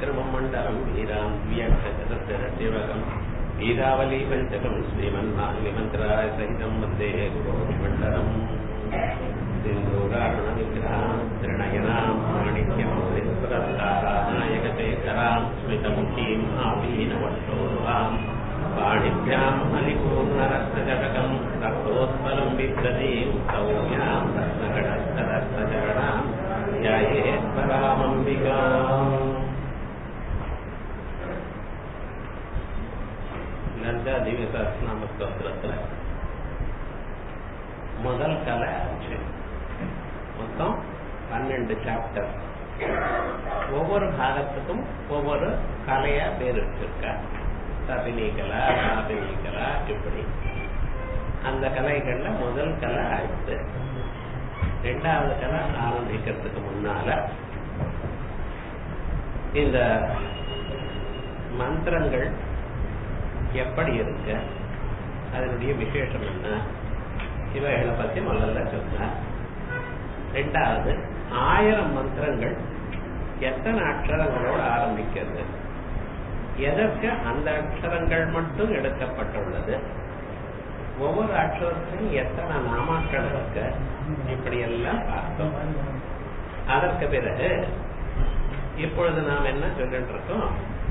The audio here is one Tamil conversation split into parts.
விக்ரமமண்டலம் வீராம் வியக்ஷதரசிவகம் வீராவலி பஞ்சகம் ஸ்ரீமன்மாலிமந்திராய சகிதம் வந்தே குரோமண்டலம் சிந்தூராரண விக்கிராம் திருநயனாம் மாணிக்யம் நாயகசேகராம் ஸ்மிதமுகீம் ஆபீனவட்டோருவாம் पाणिभ्याम् मणिपूर्णरत्नजटकम् रक्तोत्पलम् बिभ्रतीम् सौम्याम् रत्नघटस्थरत्नचरणाम् ध्यायेत् परामम्बिकाम् லலிதா திவ்ய சஹஸ்ரநாம ஸ்தோத்திரத்துல முதல் கலை ஆச்சு மொத்தம் பன்னெண்டு சாப்டர் ஒவ்வொரு பாகத்துக்கும் ஒவ்வொரு கலையா பேர் வச்சிருக்க சபினிகலா சாபினிகலா இப்படி அந்த கலைகள்ல முதல் கலை ஆயிடுச்சு ரெண்டாவது கலை ஆரம்பிக்கிறதுக்கு முன்னால இந்த மந்திரங்கள் எப்படி இருக்கு அதனுடைய விசேஷம் என்ன இவைகளை பத்தி முதல்ல சொன்னார் ரெண்டாவது ஆயிரம் மந்திரங்கள் எத்தனை அக்ஷரங்களோடு ஆரம்பிக்கிறது எதற்கு அந்த அக்ஷரங்கள் மட்டும் எடுக்கப்பட்டுள்ளது ஒவ்வொரு அக்ஷரத்திலும் எத்தனை நாமாக்கள் இருக்கு இப்படி எல்லாம் பார்த்தோம் அதற்கு பிறகு இப்பொழுது நாம் என்ன சொல்லிட்டு இருக்கோம்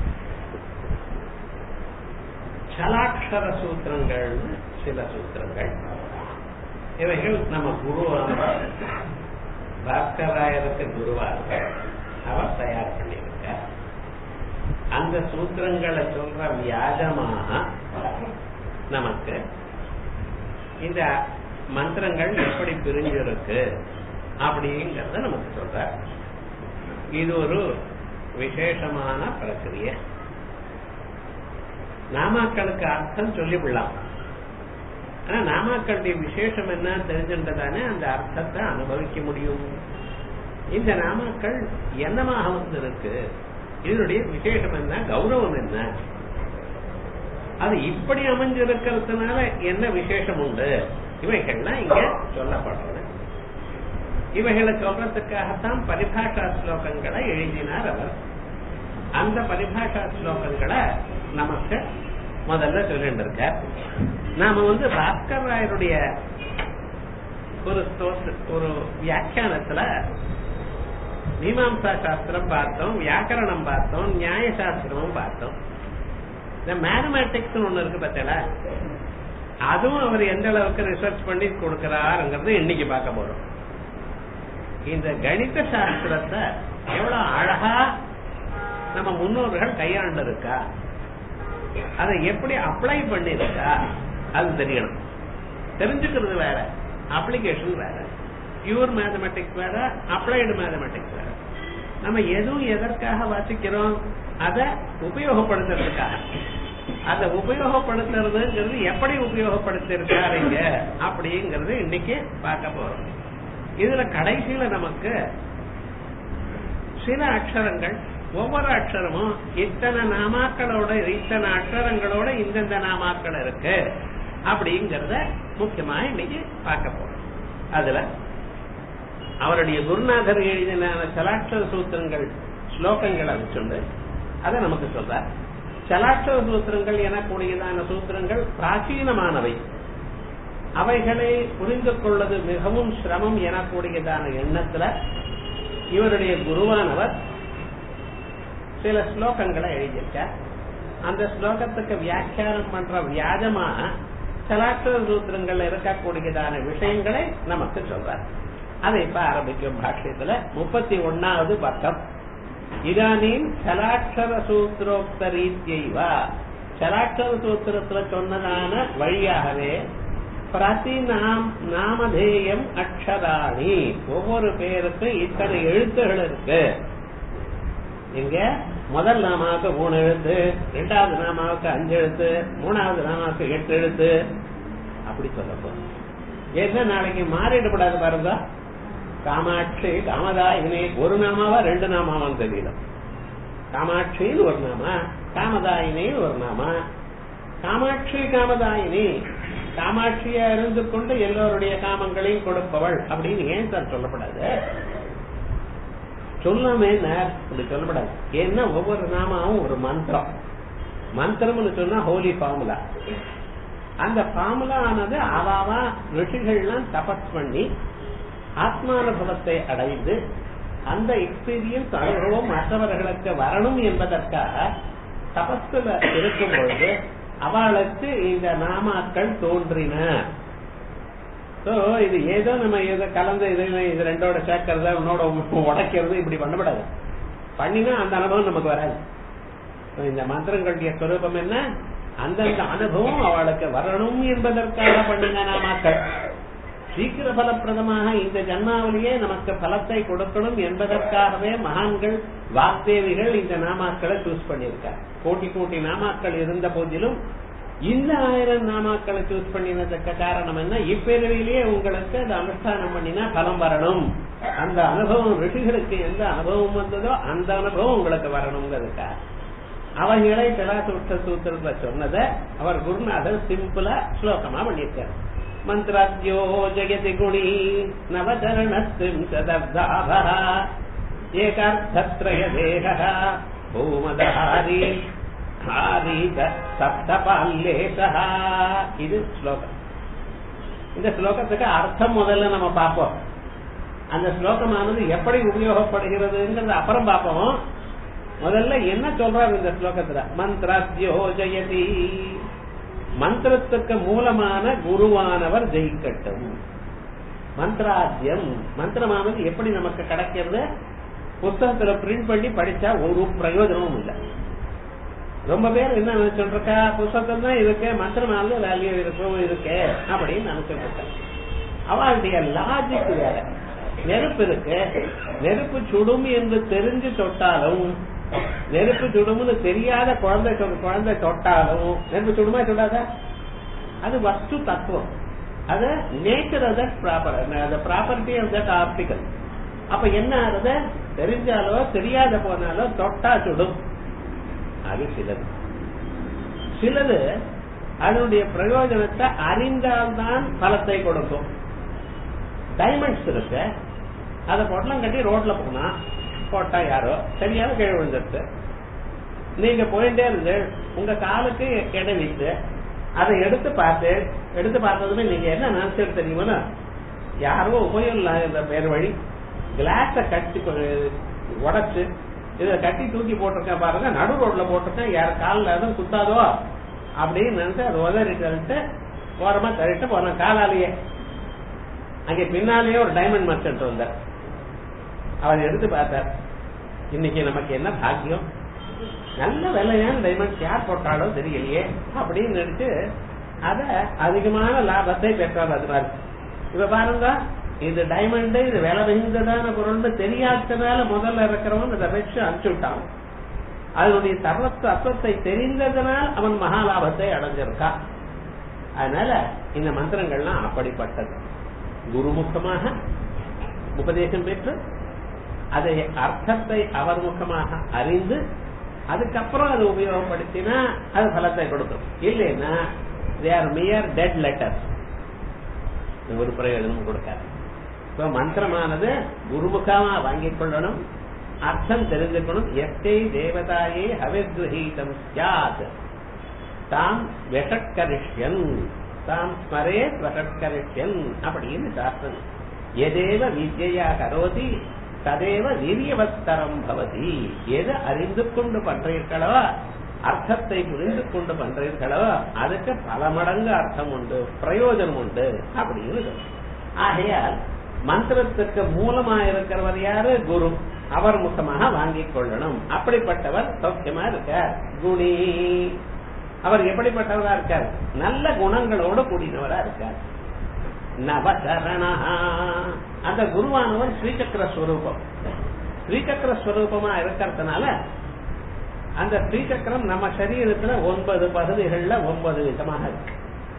சலாட்சர சூத்திரங்கள்னு சில சூத்திரங்கள் இவைகள் நம்ம குருவான பாஸ்கராயருக்கு குருவாக அவர் தயார் பண்ணியிருக்க அந்த சூத்திரங்களை சொல்ற வியாஜமாக நமக்கு இந்த மந்திரங்கள் எப்படி பிரிஞ்சிருக்கு அப்படிங்கறத நமக்கு சொல்ற இது ஒரு விசேஷமான பிரக்கிரிய நாமாக்களுக்கு அர்த்தம் சொல்லிவிடலாம் ஆனா நாமாக்களுடைய விசேஷம் என்ன தெரிஞ்சின்றதானே அந்த அர்த்தத்தை அனுபவிக்க முடியும் இந்த நாமாக்கள் என்னமாக வந்து இருக்கு இதனுடைய விசேஷம் என்ன கௌரவம் என்ன அது இப்படி அமைஞ்சிருக்கிறதுனால என்ன விசேஷம் உண்டு இவைகள்லாம் இங்க சொல்லப்படுறது இவைகளை சொல்றதுக்காகத்தான் பரிபாஷா ஸ்லோகங்களை எழுதினார் அவர் அந்த பரிபாஷா ஸ்லோகங்களை நமக்கு முதல்ல சொல்லிட்டு இருக்க நாம வந்து பாஸ்கர் ராயருடைய ஒரு ஒரு வியாக்கியானத்துல மீமாம்சா சாஸ்திரம் பார்த்தோம் வியாக்கரணம் பார்த்தோம் நியாய சாஸ்திரமும் பார்த்தோம் இந்த மேத்தமேட்டிக்ஸ் ஒண்ணு இருக்கு பார்த்தல அதுவும் அவர் எந்த அளவுக்கு ரிசர்ச் பண்ணி கொடுக்கிறாருங்கிறது இன்னைக்கு பார்க்க போறோம் இந்த கணித சாஸ்திரத்தை எவ்வளவு அழகா நம்ம முன்னோர்கள் கையாண்டு இருக்கா அதை எப்படி அப்ளை பண்ணிருக்கா அது தெரியணும் தெரிஞ்சுக்கிறது வேற அப்ளிகேஷன் வேற பியூர் மேத்தமெட்டிக்ஸ் வேற அப்ளைடு மேத்தமெட்டிக்ஸ் வேற நம்ம எதுவும் எதற்காக வாசிக்கிறோம் அதை உபயோகப்படுத்துறதுக்காக அதை உபயோகப்படுத்துறதுங்கிறது எப்படி உபயோகப்படுத்திருக்காருங்க அப்படிங்கறது இன்னைக்கு பார்க்க போறோம் இதுல கடைசியில நமக்கு சில அக்ஷரங்கள் ஒவ்வொரு அக்ஷரமும் இத்தனை நாமாக்களோட இத்தனை அக்ஷரங்களோட இந்தந்த நாமாக்கள் இருக்கு அப்படிங்கறத முக்கியமா இன்னைக்கு பார்க்க போறோம் அதுல அவருடைய குருநாதர் எழுதின சலாட்சர சூத்திரங்கள் ஸ்லோகங்களை சொல்லு அதை நமக்கு சொல்ற சலாட்சர சூத்திரங்கள் எனக்கூடியதான சூத்திரங்கள் பிராச்சீனமானவை அவைகளை புரிந்து கொள்வது மிகவும் சிரமம் எனக்கூடியதான எண்ணத்துல இவருடைய குருவானவர் சில ஸ்லோகங்களை எழுதியிருக்க அந்த ஸ்லோகத்துக்கு வியாக்கியானம் பண்ற வியாஜமாக சலாட்சர சூத்திரங்கள் இருக்கக்கூடியதான விஷயங்களை நமக்கு சொல்றார் அதை இப்ப ஆரம்பிக்கும் பாஷ்யத்துல முப்பத்தி ஒன்னாவது பக்கம் இதானின் சலாட்சர சூத்திரோக்த ரீத்தியைவா சலாட்சர சூத்திரத்துல சொன்னதான வழியாகவே பிரதி நாம் நாமதேயம் அக்ஷராணி ஒவ்வொரு பேருக்கு இத்தனை எழுத்துகள் இருக்கு இங்க முதல் நாமாவுக்கு மூணு எழுத்து ரெண்டாவது நாமாவுக்கு அஞ்சு எழுத்து மூணாவது நாமாவுக்கு எட்டு எழுத்து அப்படி சொல்ல போறோம் ஏன்னா நாளைக்கு மாறிடக்கூடாது பாருங்க காமாட்சி காமதாயினி ஒரு நாமாவா ரெண்டு நாமாவான்னு தெரியல காமாட்சின்னு ஒரு நாமா காமதாயினின்னு ஒரு நாமா காமாட்சி காமதாயினி காமாட்சியா இருந்து கொண்டு எல்லோருடைய காமங்களையும் கொடுப்பவள் அப்படின்னு ஏன் சார் சொல்லப்படாது சொல்லாமே இப்படி சொல்லப்படாது ஏன்னா ஒவ்வொரு நாமாவும் ஒரு மந்திரம் மந்திரம்னு சொன்னா ஹோலி ஃபார்முலா அந்த ஃபார்முலா ஆனது அவாவா ரிஷிகள்லாம் தபஸ் பண்ணி ஆத்மானுபவத்தை அடைந்து அந்த எக்ஸ்பீரியன்ஸ் அனுபவம் மற்றவர்களுக்கு வரணும் என்பதற்காக தபஸ்ல இருக்கும் பொழுது அவளுக்கு இந்த நாமாக்கள் தோன்றின சோ இது ஏதோ நம்ம ஏதோ கலந்து இது இது ரெண்டோட சேர்க்கறது உன்னோட உடைக்கிறது இப்படி பண்ணப்படாது பண்ணினா அந்த அனுபவம் நமக்கு வராது So, இந்த மந்திரங்களுடைய ஸ்வரூபம் என்ன அந்தந்த அனுபவம் அவளுக்கு வரணும் என்பதற்காக பண்ணின நாமாக்கள் சீக்கிர பலப்பிரதமாக இந்த ஜன்மாவிலேயே நமக்கு பலத்தை கொடுக்கணும் என்பதற்காகவே மகான்கள் வாக்தேவிகள் இந்த நாமாக்களை சூஸ் பண்ணியிருக்கார் கோட்டி கோட்டி நாமாக்கள் இருந்த போதிலும் இந்த ஆயிரம் நாமாக்களை சூஸ் பண்ணினதுக்கு காரணம் என்ன இப்பிறவிலேயே உங்களுக்கு அந்த அனுஷ்டானம் பண்ணினா பலம் வரணும் அந்த அனுபவம் ரிஷிகளுக்கு எந்த அனுபவம் வந்ததோ அந்த அனுபவம் உங்களுக்கு வரணுங்கிறதுக்காக அவைகளை கலாசூட்ட சூத்திரத்துல சொன்னதை அவர் குருநாதர் சிம்பிளா ஸ்லோகமா பண்ணியிருக்கார் மந்திராத்யோ ஜெகதி குணி நவதரணஸ்திம்சதப்தாப ஏகார்த்தத்ரய தேக பூமதஹாரி ஹாரீத சப்தபால்லேசா இது ஸ்லோகம் இந்த ஸ்லோகத்துக்கு அர்த்தம் முதல்ல நம்ம பார்ப்போம் அந்த ஸ்லோகமானது எப்படி உபயோகப்படுகிறதுங்கிறத அப்புறம் பார்ப்போம் முதல்ல என்ன சொல்றாரு இந்த ஸ்லோகத்துல மந்திராத்யோ ஜெயதி மந்திரத்துக்கு மூலமான குருவானவர் ஜெயிக்கட்டும் மந்திராத்தியம் மந்திரமானது எப்படி நமக்கு கிடைக்கிறது புத்தகத்துல பிரிண்ட் பண்ணி படிச்சா ஒரு பிரயோஜனமும் இல்லை ரொம்ப பேர் என்ன நினைச்சுட்டு இருக்கா புத்தகம் தான் இருக்கு மந்திரமானது வேல்யூ இருக்கும் இருக்கு அப்படின்னு நினைச்சுட்டு இருக்கா அவளுடைய லாஜிக் வேற நெருப்பு இருக்கு நெருப்பு சுடும் என்று தெரிஞ்சு தொட்டாலும் நெருப்பு சுடும்னு தெரியாத குழந்தை சொ- குழந்தை தொட்டாலும் நெருப்பு சுடுமா சுடாதா அது வஸ்து தத்துவம் அது நேச்சர் ஆஃப் தட் ப்ராப்பர் அந்த ப்ராப்பர்ட்டி ஆஃப் தட் ஆப்டிக்கல் அப்ப என்ன ஆகுது தெரிஞ்சாலோ தெரியாத போனாலோ தொட்டா சுடும் அது சிலது சிலது அதனுடைய பிரயோஜனத்தை அறிந்தால்தான் பலத்தை கொடுக்கும் டைமண்ட்ஸ் இருக்கு அதை பொட்டலம் கட்டி ரோட்ல போனா போட்டா யாரோ சரியான கீழே விழுந்துருச்சு நீங்க போயிட்டே இருந்து உங்க காலுக்கு எடை வைத்து அதை எடுத்து பார்த்து எடுத்து பார்த்ததுமே நீங்க என்ன நினைச்சிட்டு தெரியுமா யாரோ உபயோகம் இந்த பேர் வழி கிளாஸ கட்டி உடைச்சு இதை கட்டி தூக்கி போட்டிருக்கேன் பாருங்க நடு ரோட்ல போட்டிருக்கேன் யார் காலில் எதுவும் குத்தாதோ அப்படின்னு நினைச்சு அது உதறிட்டு ஓரமா தள்ளிட்டு போனேன் காலாலேயே அங்கே பின்னாலேயே ஒரு டைமண்ட் மர்ச்சன்ட் வந்தார் அவர் எடுத்து பார்த்தார் இன்னைக்கு நமக்கு என்ன பாக்கியம் நல்ல விலையான டைமண்ட் யார் போட்டாலோ தெரியலையே அப்படின்னு நினைச்சு அத அதிகமான லாபத்தை பெற்றார் அது மாதிரி இப்ப பாருங்க இது டைமண்ட் இது விலை மிகுந்ததான பொருள்னு தெரியாதனால முதல்ல இருக்கிறவன் இதை வச்சு அனுப்பிச்சு விட்டான் அதனுடைய சர்வ தத்துவத்தை தெரிந்ததனால் அவன் மகா லாபத்தை அடைஞ்சிருக்கான் அதனால இந்த மந்திரங்கள்லாம் அப்படிப்பட்டது குருமுகமாக உபதேசம் பெற்று அதை அர்த்தத்தை அவர் முகமாக அறிந்து அதுக்கப்புறம் அதை உபயோகப்படுத்தினா அது பலத்தை கொடுக்கும் இல்லைன்னா they are mere dead letter ஒரு பிரயோஜனம் கொடுக்காது இப்ப மந்திரமானது குருமுகமா வாங்கிக் கொள்ளணும் அர்த்தம் தெரிஞ்சுக்கணும் எத்தை தேவதாயே ஹவிர்கிரகீதம் சியாத் தாம் வெஷட்கரிஷ்யன் தாம் ஸ்மரே வஷட்கரிஷ்யன் அப்படின்னு சாஸ்திரம் எதேவ வித்யா கரோதி ததேவ வீரியவஸ்தரம் பவதி எது அறிந்து கொண்டு பண்றீர்களோ அர்த்தத்தை புரிந்து கொண்டு பண்றீர்களோ அதுக்கு பல மடங்கு அர்த்தம் உண்டு பிரயோஜனம் உண்டு அப்படின்னு சொல்லு. ஆகையால் மந்திரத்துக்கு மூலமா இருக்கிறவர் யாரு குரு அவர் முகமாக வாங்கிக் கொள்ளணும் அப்படிப்பட்டவர் சௌக்கியமா இருக்கார் குணி அவர் எப்படிப்பட்டவரா இருக்கார் நல்ல குணங்களோடு கூடினவரா இருக்கார் நவசரணா அந்த குருவானவர் ஸ்ரீசக்கர ஸ்வரூபம் ஸ்ரீசக்கர ஸ்வரூபமா இருக்கிறதுனால அந்த ஸ்ரீசக்கரம் நம்ம சரீரத்துல ஒன்பது பகுதிகள்ல ஒன்பது விதமாக இருக்கு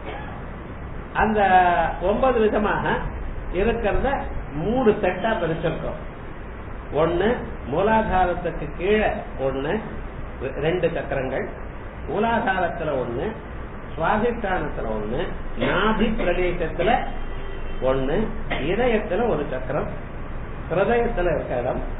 அந்த ஒன்பது விதமாக இருக்கிறத மூணு செட்டா பிரிச்சிருக்கோம் ஒண்ணு மூலாதாரத்துக்கு கீழே ஒண்ணு ரெண்டு சக்கரங்கள் மூலாதாரத்துல ஒண்ணு சுவாதிஷ்டானத்துல ஒண்ணு நாபி பிரதேசத்துல ஒண்ணு இதயத்துல ஒரு சக்கரம் ஹிருதயத்துல இருக்க இடம்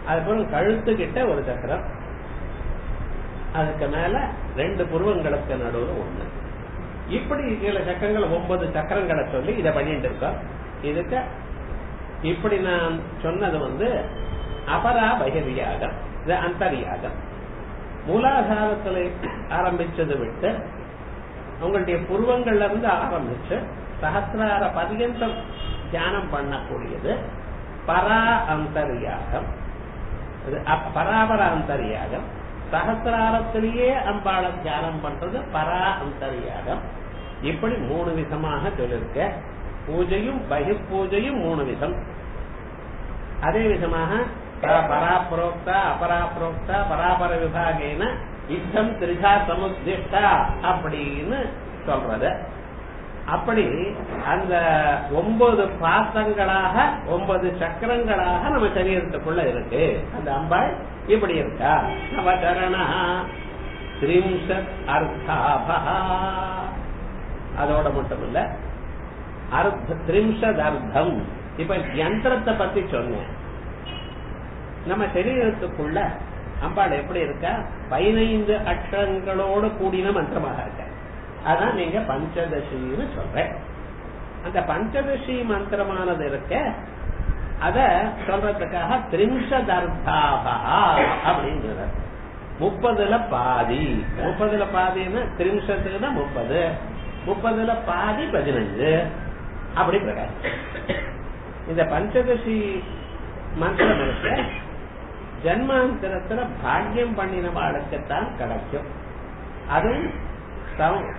அதுக்கப்புறம் கழுத்துக்கிட்ட ஒரு சக்கரம் அதுக்கு மேல ரெண்டு புருவங்களுக்கு நடுவுல ஒண்ணு இப்படி சில சக்கரங்கள் ஒன்பது சக்கரங்களை சொல்லி இதை பண்ணிட்டு இருக்கோம் இதுக்கு இப்படி நான் சொன்னது வந்து அபரா பகிர்யாகம் இது அந்தரியாகம் மூலாதாரத்துல ஆரம்பிச்சது விட்டு உங்களுடைய புருவங்கள்ல இருந்து ஆரம்பிச்சு சகசிரார பர்யந்தம் தியானம் பண்ணக்கூடியது பரா அந்தரியாகம் இது அப்- பராபர அந்தரியாகம் சகசிராரத்திலேயே அம்பாளை தியானம் பண்றது பரா அந்தரியாகம் இப்படி மூணு விதமாக சொல்லிருக்க பூஜையும் பகிர் பூஜையும் மூணு விதம் அதே விதமாக ப- பராப்ரோக்தா அபராப்ரோக்தா பராபர விபாகேன யுத்தம் திரிகா சமுத்திஷ்டா அப்படின்னு சொல்றது அப்படி அந்த ஒன்பது பாசங்களாக ஒன்பது சக்கரங்களாக நம்ம சரீரத்துக்குள்ள இருக்கு அந்த அம்பாள் இப்படி இருக்கா நவச்சரணா திரிம்சத் அர்த்தாபா அதோட மட்டும் இல்ல அர்த்த திரிம்சத் அர்த்தம் இப்ப யந்திரத்தை பத்தி சொன்னேன் நம்ம சரீரத்துக்குள்ள அம்பாள் எப்படி இருக்கா பதினைந்து அக்ஷரங்களோடு கூடின மந்திரமாக இருக்க அதான் நீங்க பஞ்சதசின்னு சொல்றேன் அந்த பஞ்சதசி மந்திரமானது இருக்க அத சொல்றதுக்காக திரிம்சதர்த்தாபா அப்படிங்கிறது முப்பதுல பாதி முப்பதுல பாதின்னா திரிம்சத்துக்குன்னா முப்பது முப்பதுல பாதி பதினஞ்சு அப்படி பிரகாரம் இந்த பஞ்சதசி மந்திரம் இருக்க ஜன்மாந்தரத்துல பாக்கியம் பண்ணின வாழ்க்கைத்தான் கிடைக்கும் அதுவும் சம்-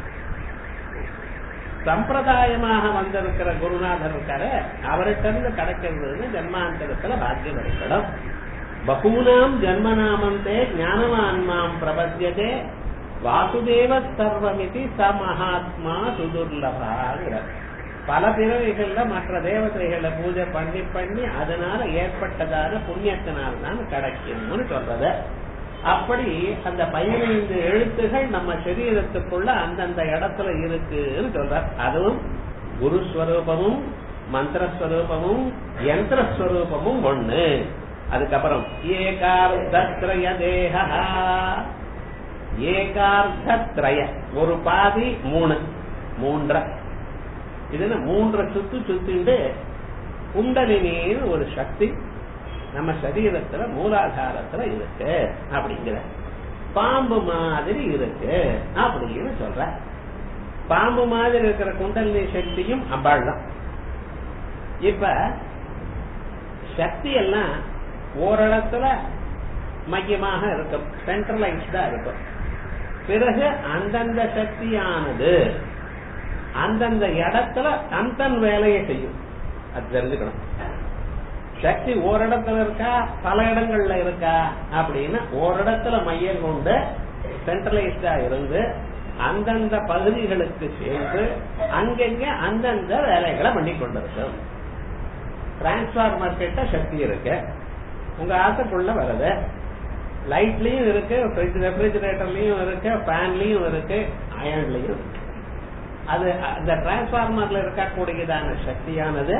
சம்பிரதாயமாக வந்திருக்கிற குருநாதர் இருக்காரு அவர்கிட்ட இருந்து கிடைக்கிறதுன்னு ஜன்மாந்தரத்துல பாக்கியம் கிடைக்கணும் பகூனாம் ஜன்மநாமந்தே ஞானவான் மாம் பிரபத்தியதே வாசுதேவ சர்வமிதி ச மகாத்மா சுதுர்லபாங்கிறார் பல பிறவைகள்ல மற்ற தேவதைகளை பூஜை பண்ணி பண்ணி அதனால ஏற்பட்டதான புண்ணியத்தினால் தான் கிடைக்கும்னு சொல்றது அப்படி அந்த பதினைந்து எழுத்துகள் நம்ம சரீரத்துக்குள்ள அந்தந்த இடத்துல இருக்குன்னு சொல்ற அதுவும் குருஸ்வரூபமும் மந்திரஸ்வரூபமும் யந்திரஸ்வரூபமும் ஒண்ணு அதுக்கப்புறம் ஏகார்த்தத்ரய தேகா ஏகார்த்தத்ரய ஒரு பாதி மூணு மூன்றரை இதுல மூன்றரை சுத்து சுத்திண்டு குண்டலினின்னு ஒரு சக்தி நம்ம சரீரத்துல மூலாதாரத்துல இருக்கு அப்படிங்கிற பாம்பு மாதிரி இருக்கு அப்படின்னு சொல்ற பாம்பு மாதிரி இருக்கிற குண்டலினி சக்தியும் அம்பாள் தான் இப்ப சக்தி எல்லாம் ஓரிடத்துல மையமாக இருக்கும் சென்ட்ரலைஸ்டா இருக்கும் பிறகு அந்தந்த சக்தியானது அந்தந்த இடத்துல தன் தன் வேலையை செய்யும் அது தெரிஞ்சுக்கணும் சக்தி ஓரிடத்துல இருக்கா பல இடங்கள்ல இருக்கா அப்படின்னு ஓரிடத்துல மையம் கொண்டு சென்ட்ரலைஸ்டா இருந்து அந்தந்த பகுதிகளுக்கு சேர்ந்து அங்கங்க அந்தந்த வேலைகளை பண்ணி கொண்டிருக்கும் டிரான்ஸ்பார்மர் கிட்ட சக்தி இருக்கு உங்க ஆசைக்குள்ள வருது லைட்லயும் இருக்கு ரெஃப்ரிஜிரேட்டர்லயும் இருக்கு ஃபேன்லயும் இருக்கு அயன்லயும் இருக்கு அது அந்த டிரான்ஸ்பார்மர்ல இருக்கக்கூடியதான சக்தியானது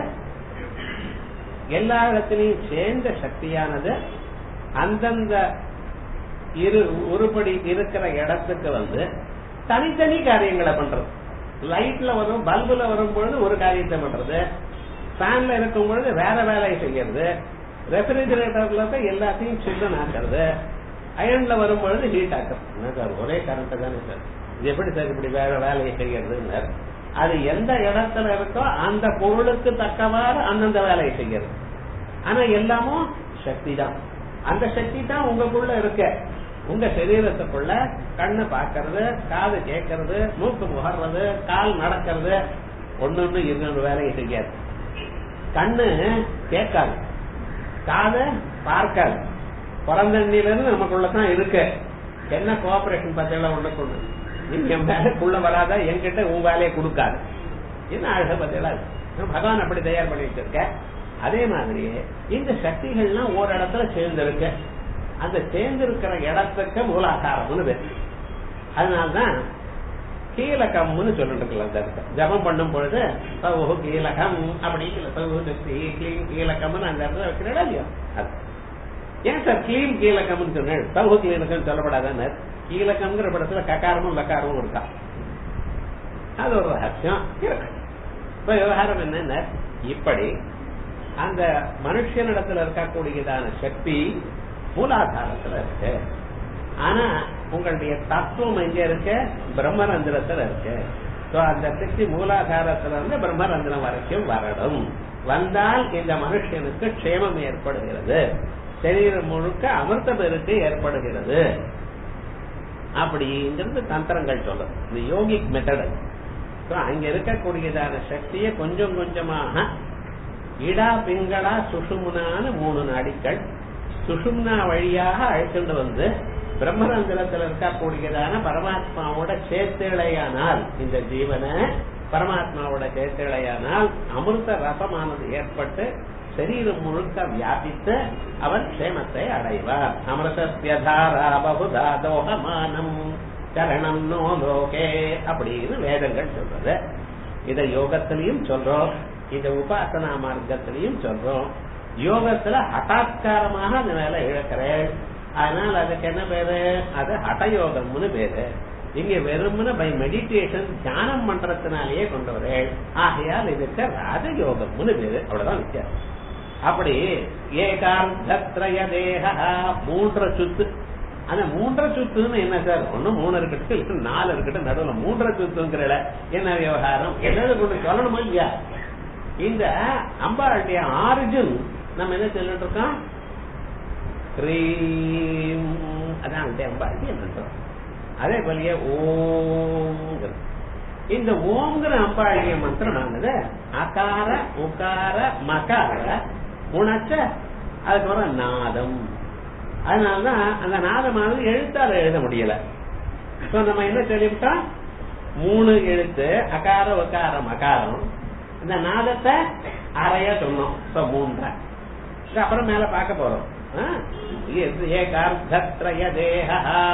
எல்லா இடத்திலையும் சேர்ந்த சக்தியானது அந்தந்த இரு உருப்படி இருக்கிற இடத்துக்கு வந்து தனித்தனி காரியங்களை பண்றது லைட்ல வரும் பல்புல வரும்பொழுது ஒரு காரியத்தை பண்றது ஃபேன்ல இருக்கும் பொழுது வேற வேலையை செய்யறது ரெஃப்ரிஜிரேட்டர்ல போய் எல்லாத்தையும் சில்லுன்னு ஆக்குறது அயன்ல வரும் பொழுது ஹீட் ஆக்குறது என்ன சார் ஒரே கரண்ட் தானே சார் இது எப்படி சார் இப்படி வேற வேலையை செய்யறதுன்னு அது எந்த இடத்துல இருக்கோ அந்த பொருளுக்கு தக்கவாறு அந்தந்த வேலையை செய்யறது ஆனா எல்லாமும் சக்தி தான் அந்த சக்தி தான் உங்களுக்குள்ள இருக்க உங்க சரீரத்துக்குள்ள கண்ணு பாக்குறது காது கேட்கறது மூக்கு முகர்றது கால் நடக்கிறது ஒண்ணு ஒண்ணு இன்னொரு வேலையை செய்யாது கண்ணு கேட்காது காது பார்க்காது பிறந்தண்ணில இருந்து நமக்குள்ளதான் இருக்கு என்ன கோஆபரேஷன் பத்தியெல்லாம் உள்ள கொண்டு நீங்க மேலக்குள்ள வராத என்கிட்ட உன் வேலையை கொடுக்காது என்ன அழக பத்தியெல்லாம் பகவான் அப்படி தயார் பண்ணி வச்சிருக்க அதே மாதிரி இந்த சக்திகள்லாம் ஒரு இடத்துல சேர்ந்திருக்கு அந்த சேர்ந்திருக்கிற இடத்துக்கு மூலாதாரம்னு பேர் அதனால்தான் கீழகம்னு சொல்லிட்டு இருக்கலாம் அந்த இடத்துல ஜபம் பண்ணும் பொழுது சௌஹு கீழகம் அப்படிங்கிற சௌஹு சக்தி கீழகம்னு அந்த இடத்துல வைக்கிறா இல்லையோ அது ஏன் சார் கிளீம் கீழக்கம்னு சொன்னேன் சவுக கிளீனக்கம் சொல்லப்படாதானே கீழக்கம்ங்கிற படத்துல கக்காரமும் லக்காரமும் இருக்கா அது ஒரு ரகசியம் இருக்கு இப்ப விவகாரம் என்னன்னா இப்படி அந்த மனுஷனிடத்துல இருக்கக்கூடியதான சக்தி மூலாதாரத்துல இருக்கு ஆனா உங்களுடைய தத்துவம் எங்க இருக்கு பிரம்மரந்திரத்துல இருக்கு சோ அந்த சக்தி மூலாதாரத்துல இருந்து பிரம்மரந்திரம் வரைக்கும் வரணும் வந்தால் இந்த மனுஷனுக்கு க்ஷேமம் ஏற்படுகிறது சரீரம் முழுக்க அமிர்த பெருக்கு ஏற்படுகிறது அப்படிங்கிறது தந்திரங்கள் சொல்லும் இந்த யோகிக் மெத்தட் அங்க இருக்கக்கூடியதான சக்தியை கொஞ்சம் கொஞ்சமாக இடா பிங்களா சுஷும்னான்னு மூணு நாடிகள் சுஷும்னா வழியாக அழைத்துட்டு வந்து பிரம்மரந்திரத்தில் இருக்கக்கூடியதான பரமாத்மாவோட சேர்த்தேளையானால் இந்த ஜீவனை பரமாத்மாவோட சேர்த்தேளையானால் அமிர்த ரசமானது ஏற்பட்டு சரீரம் முழுக்க வியாபித்து அவர் க்ஷேமத்தை அடைவார் அமிர்தத்யதாரா பகுதா தோகமானம் சரணம் நோ லோகே அப்படின்னு வேதங்கள் சொல்றது இத யோகத்திலையும் சொல்றோம் இந்த உபாசனா மார்க்கத்திலையும் சொல்றோம் யோகத்துல ஹட்டாத்காரமாக அந்த மேல இழக்கிறேன் அதனால அதுக்கு என்ன பேரு அது ஹடயோகம்னு பேரு இங்க வெறுமன பை மெடிடேஷன் தியானம் பண்றதுனாலேயே கொண்டு வரேன் ஆகையால் இதுக்கு ராஜயோகம்னு பேரு அவ்வளவுதான் வித்தியாசம் அப்படி ஏகார்த்தய தேக மூன்ற சுத்து அந்த மூன்ற சுத்துன்னு என்ன சார் ஒண்ணு மூணு இருக்கட்டும் இல்ல நாலு இருக்கட்டும் நடுவுல மூன்ற சுத்துங்கிற என்ன விவகாரம் எதாவது கொண்டு சொல்லணுமா இல்லையா இந்த அம்பாளுடைய ஆரிஜின் நம்ம என்ன சொல்லிட்டு இருக்கோம் கிரீம் அதான் அந்த அம்பாளுடைய மந்திரம் அதே போலயே ஓம் இந்த ஓம்ங்கிற அம்பாளுடைய மந்திரமானது அகார உகார மகார உணச்ச அதுக்கப்புறம் நாதம் அதனாலதான் அந்த நாதமானது எழுத்தால எழுத முடியல சோ நம்ம என்ன சொல்லிவிட்டோம் மூணு எழுத்து அகார உக்கார மகாரம் இந்த நாதத்தை அறைய சொன்னோம் சோ மூன்ற அப்புறம் மேல பார்க்க போறோம் ஏகார்த்தய தேக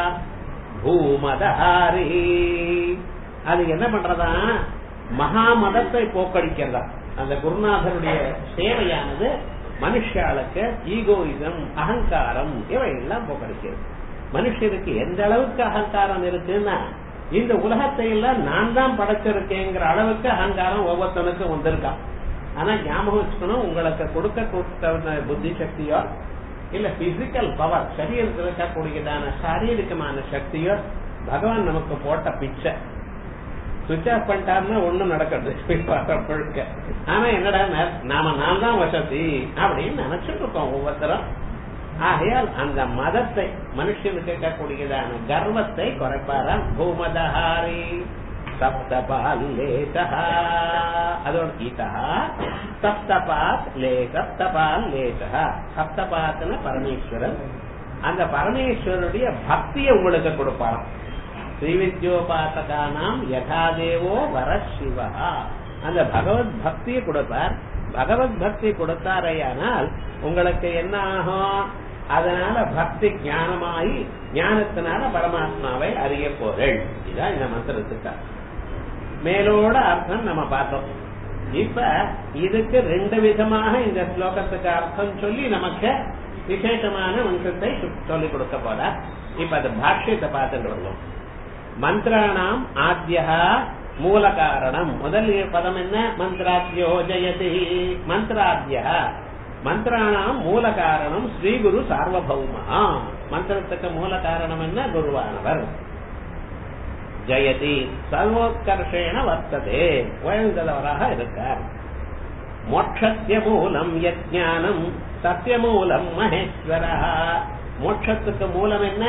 பூமதாரி அது என்ன பண்றதா மகாமதத்தை போக்கடிக்கிறதா அந்த குருநாதருடைய சேவையானது மனுஷாளுக்கு ஈகோயிசம் அகங்காரம் இவை எல்லாம் போக்கடிக்கிறது மனுஷனுக்கு எந்த அளவுக்கு அகங்காரம் இருக்குன்னா இந்த உலகத்தை எல்லாம் நான் தான் படைச்சிருக்கேங்கிற அளவுக்கு அகங்காரம் ஒவ்வொருத்தனுக்கும் வந்திருக்கான் ஆனா ஞாபகம் வச்சுக்கணும் உங்களுக்கு கொடுக்க கொடுத்த புத்தி சக்தியோ இல்ல பிசிக்கல் பவர் சரீரத்தில் இருக்கக்கூடியதான சாரீரிகமான சக்தியோ பகவான் நமக்கு போட்ட பிச்சை சுவிச் ஆஃப் பண்ணிட்டாருன்னா ஒண்ணும் நடக்கிறது பழுக்க ஆனா என்னடா நாம நான் தான் வசதி அப்படின்னு நினைச்சிட்டு இருக்கோம் ஒவ்வொருத்தரும் ஆகையால் அந்த மதத்தை மனுஷனுக்கு இருக்கக்கூடியதான கர்வத்தை குறைப்பாராம் பூமதஹாரி சப்தபால் லேசா அதோட கீதா சப்தபாத் லே சப்தபால் லேசா சப்தபாத்ன பரமேஸ்வரன் அந்த பரமேஸ்வரனுடைய பக்தியை உங்களுக்கு கொடுப்பாராம் ஸ்ரீவித்யோபாசகானாம் யதாதேவோ வர சிவா அந்த பகவத் பக்தியை கொடுப்பார் பகவத் பக்தி கொடுத்தாரையானால் உங்களுக்கு என்ன ஆகும் அதனால பக்தி ஞானமாயி ஞானத்தினால பரமாத்மாவை அறிய போறேன் இதுதான் இந்த மந்திரத்துக்கு மேலோட அர்த்தம் நம்ம பார்த்தோம் இப்ப இதுக்கு ரெண்டு விதமாக இந்த ஸ்லோகத்துக்கு அர்த்தம் சொல்லி நமக்கு விசேஷமான மந்திரத்தை சொல்லிக் கொடுக்க போற இப்ப அது பாஷ்யத்தை பார்த்துட்டு வருவோம் மந்திராணாம் ஆத்தியா மூல காரணம் முதல் பதம் என்ன மந்திராத்தியோ ஜெயதி மந்திராத்திய மந்திராணாம் மூல காரணம் ஸ்ரீ குரு சார்வபௌமா மந்திரத்துக்கு மூல காரணம் என்ன குருவானவர் ஜெயதி சர்வோத்கர்ஷேன வர்த்ததே உயர்ந்தவராக இருக்கார் மோட்சத்திய மூலம் யஜானம் சத்திய மூலம் மகேஸ்வர மோட்சத்துக்கு மூலம் என்ன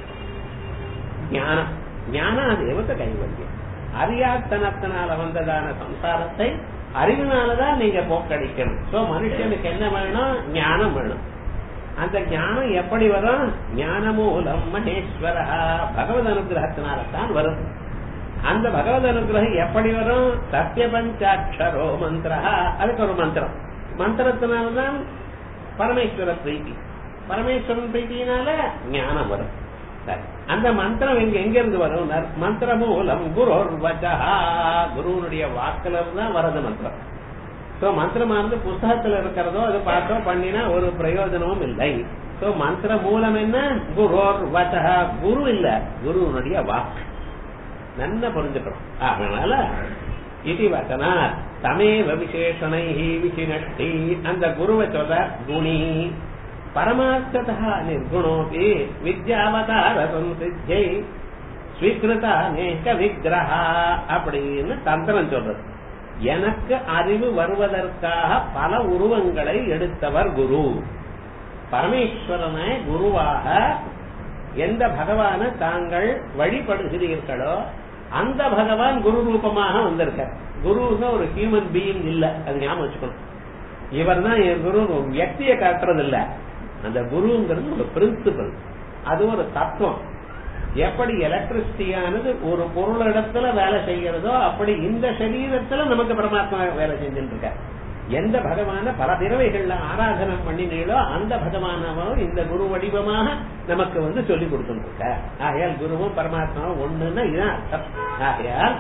ஞானம் ஞானாதேவத்தை கைவல்யம் அறியாத்தனத்தினால வந்ததான சம்சாரத்தை அறிவினாலதான் நீங்க போக்கடிக்கணும் சோ மனுஷனுக்கு என்ன வேணும் ஞானம் வேணும் அந்த ஞானம் எப்படி வரும் ஞான மூலம் மகேஸ்வர பகவத் அனுகிரகத்தினால்தான் வரும் அந்த பகவத் அனுகிரகம் எப்படி வரும் சத்திய பஞ்சாட்சரோ மந்திர அதுக்கு ஒரு மந்திரம் மந்திரத்தினால்தான் பரமேஸ்வர பிரீத்தி பரமேஸ்வரன் பிரீத்தினால ஞானம் வரும் சரி அந்த மந்திரம் எங்க எங்க இருந்து வரும் மந்திர மூலம் குரு குருனுடைய வாக்குல தான் வரது மந்திரம் சோ மந்திரமானது புஸ்தகத்துல இருக்கிறதோ அது பார்த்தோ பண்ணினா ஒரு பிரயோஜனமும் இல்லை சோ மந்திர மூலம் என்ன குரோர் வச்ச குரு இல்ல குருனுடைய வாக்கு நல்லா புரிஞ்சுக்கணும் அதனால இது வசனா தமேவ விசேஷனை விசினஷ்டி அந்த குருவை சொல்ற குணி பரமார்த்ததா நிர்குணோபி வித்யாவதார சம்சித்தை ஸ்வீகிருத அநேக விக்கிரகா அப்படின்னு தந்திரம் சொல்றது எனக்கு அறிவு வருவதற்காக பல உருவங்களை எடுத்தவர் குரு பரமேஸ்வரனை குருவாக எந்த பகவான தாங்கள் வழிபடுகிறீர்களோ அந்த பகவான் குரு ரூபமாக வந்திருக்கார் குருன்னு ஒரு ஹியூமன் பீயிங் இல்ல அது ஞாபகம் வச்சுக்கணும் இவர் தான் என் குரு ஒரு வியக்தியை காட்டுறது இல்ல அந்த குருங்கிறது ஒரு பிரின்சிபல் அது ஒரு தத்துவம் எப்படி எலக்ட்ரிசிட்டியானது ஒரு பொருளிடத்துல வேலை செய்கிறதோ அப்படி இந்த சரீரத்துல நமக்கு பரமாத்மா வேலை செஞ்சுட்டு இருக்க எந்த பகவான பல பிறவைகள்ல ஆராதனம் பண்ணினீங்களோ அந்த பகவானவும் இந்த குரு வடிவமாக நமக்கு வந்து சொல்லி கொடுத்துட்டு இருக்க ஆகையால் குருவும் பரமாத்மாவும் ஒண்ணுன்னா இதுதான் அர்த்தம் ஆகையால்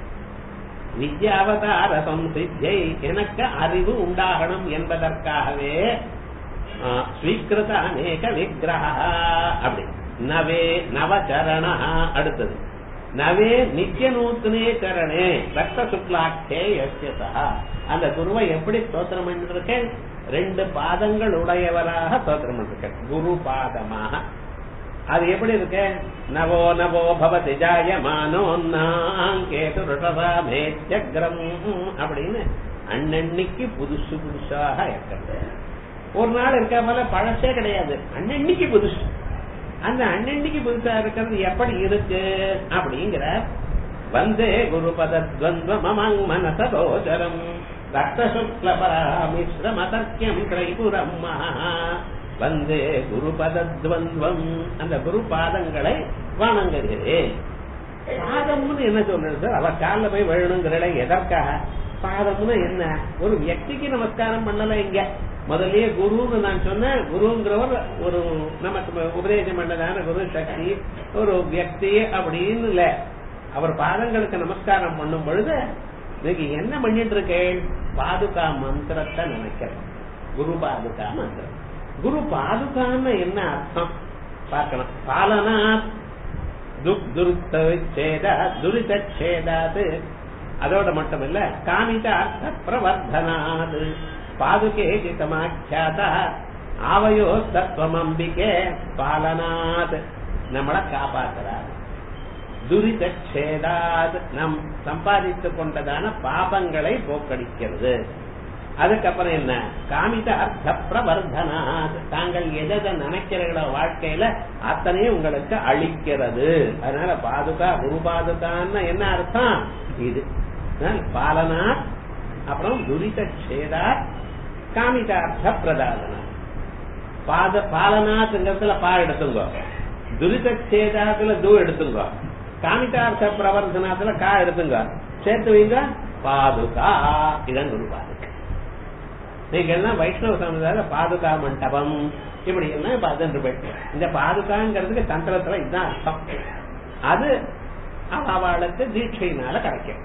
வித்யாவதார சம்சித்தை எனக்கு அறிவு உண்டாகணும் என்பதற்காகவே ஸ்வீகிருத அநேக விக்கிரக அப்படி நவே நவச்சரண அடுத்தது நவே நித்திய நூத்தனே சரணே ரத்த சுக்லாக்கே யசியசா அந்த குருவை எப்படி ஸ்தோத்திரம் பண்ணிருக்கேன் ரெண்டு பாதங்கள் உடையவராக ஸ்தோத்திரம் பண்ணிருக்கேன் குரு பாதமாக அது எப்படி இருக்கு நவோ நவோ பவதி ஜாயமானோ கேது ருஷசாமேத்யக்ரம் அப்படின்னு அன்னன்னைக்கு புதுசு புதுசாக இருக்கிறது ஒரு நாள் இருக்க போல பழசே கிடையாது அன்னன்னைக்கு புதுசு அந்த அன்னன்னைக்கு புதுசா இருக்கிறது எப்படி இருக்கு அப்படிங்கிற வந்தே குரு பதத்வந்த்வ மமங் மனசரோஜரம் ரத்த சுக்ல பராமிஸ்ரமதர்க்கியம் திரைபுரம் வந்தே குரு பதத்வந்த்வம் அந்த குரு பாதங்களை வணங்குகிறேன் பாதம்னு என்ன சொல்றது சார் அவ காலில் போய் விழணுங்கிற எதற்காக பாதம்னு என்ன ஒரு வியக்திக்கு நமஸ்காரம் பண்ணல இங்க முதல்லயே குருன்னு நான் சொன்னேன் குருங்கிறவர் ஒரு நமக்கு உபதேசம் பண்ணதான குரு சக்தி ஒரு வியக்தி அப்படின்னு இல்ல அவர் பாதங்களுக்கு நமஸ்காரம் பண்ணும் பொழுது நீங்க என்ன பண்ணிட்டு இருக்கேன் பாதுகா மந்திரத்தை நினைக்கிறேன் குரு பாதுகா மந்திரம் குரு பாதுகான்னு என்ன அர்த்தம் பார்க்கலாம் பாலனா துரிதேதாது அதோட மட்டும் இல்ல காமித அர்த்த பிரவர்தனாது பாதுகே ஜிதமாக்கியாத ஆவயோ தத்துவம் அம்பிகே பாலனாத் நம்மளை காப்பாத்துறார் துரிதேதாத் நம் சம்பாதித்துக் கொண்டதான பாபங்களை போக்கடிக்கிறது அதுக்கப்புறம் என்ன காமித அர்த்த பிரவர்தனாத் தாங்கள் எதை நினைக்கிறீங்களோ வாழ்க்கையில அத்தனையும் உங்களுக்கு அழிக்கிறது அதனால பாதுகா குரு பாதுகான்னு என்ன அர்த்தம் இது பாலனா அப்புறம் துரித சேதா காமிதார்த்த பிரதாதனா பாத பாலனாத்துங்கிறதுல பா எடுத்துங்க துரித சேதாத்துல தூ எடுத்துங்க காமிதார்த்த பிரவர்த்தனாத்துல கா எடுத்துங்க சேர்த்து வைங்க பாதுகா இதான் குரு பாதுகா நீங்க எல்லாம் வைஷ்ணவ சமுதாய பாதுகா மண்டபம் இப்படி எல்லாம் பதினெண்டு போயிட்டு இந்த பாதுகாங்கிறதுக்கு தந்திரத்துல இதுதான் அர்த்தம் அது அவளுக்கு தீட்சையினால கிடைக்கும்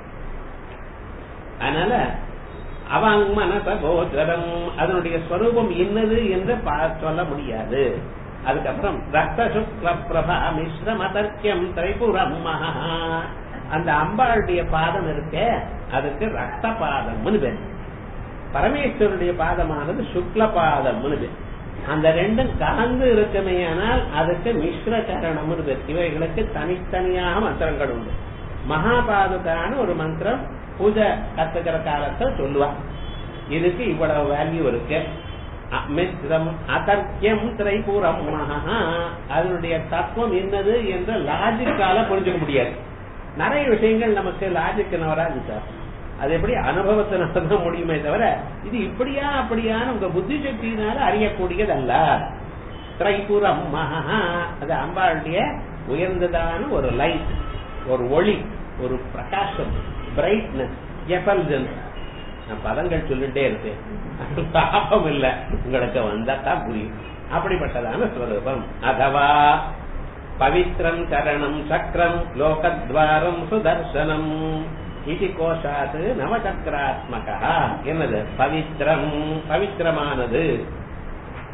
அதனால அவங்க மனச கோச்சரம் அதனுடைய ஸ்வரூபம் என்னது என்று சொல்ல முடியாது அதுக்கப்புறம் ரத்த சுக்ல பிரபா மிஸ்ரம் அதர்க்கியம் திரைபுரம் அந்த அம்பாளுடைய பாதம் இருக்க அதுக்கு ரத்த பாதம்னு பேர் பரமேஸ்வருடைய பாதமானது சுக்ல பாதம்னு பேர் அந்த ரெண்டும் கலந்து இருக்குமே ஆனால் அதுக்கு மிஸ்ர சரணம் இவைகளுக்கு தனித்தனியாக மந்திரங்கள் உண்டு மகாபாதுகான ஒரு மந்திரம் பூஜை கத்துக்கிற காலத்தை சொல்லுவான் இதுக்கு இவ்வளவு வேல்யூ இருக்கு மிஸ்ரம் அதர்க்கியம் திரைபூரம் அதனுடைய தத்துவம் என்னது என்ற லாஜிக்கால புரிஞ்சுக்க முடியாது நிறைய விஷயங்கள் நமக்கு லாஜிக் வராது சார் அது எப்படி அனுபவத்தினால தான் முடியுமே தவிர இது இப்படியா அப்படியான உங்க புத்தி சக்தியினால அறியக்கூடியதல்ல திரைபுரம் மகா அது அம்பாளுடைய உயர்ந்ததான ஒரு லைட் ஒரு ஒளி ஒரு பிரகாசம் பிரைட்னஸ் எஃபல்ஜன்ஸ் நான் பதங்கள் சொல்லிட்டே இருப்பேன் தாபம் இல்ல உங்களுக்கு வந்தா தான் புரியும் அப்படிப்பட்டதான ஸ்வரூபம் அதவா பவித்ரம் கரணம் சக்கரம் லோகத்வாரம் சுதர்சனம் இது கோஷாத் நவசக்கராத்மகா என்னது பவித்ரம் பவித்திரமானது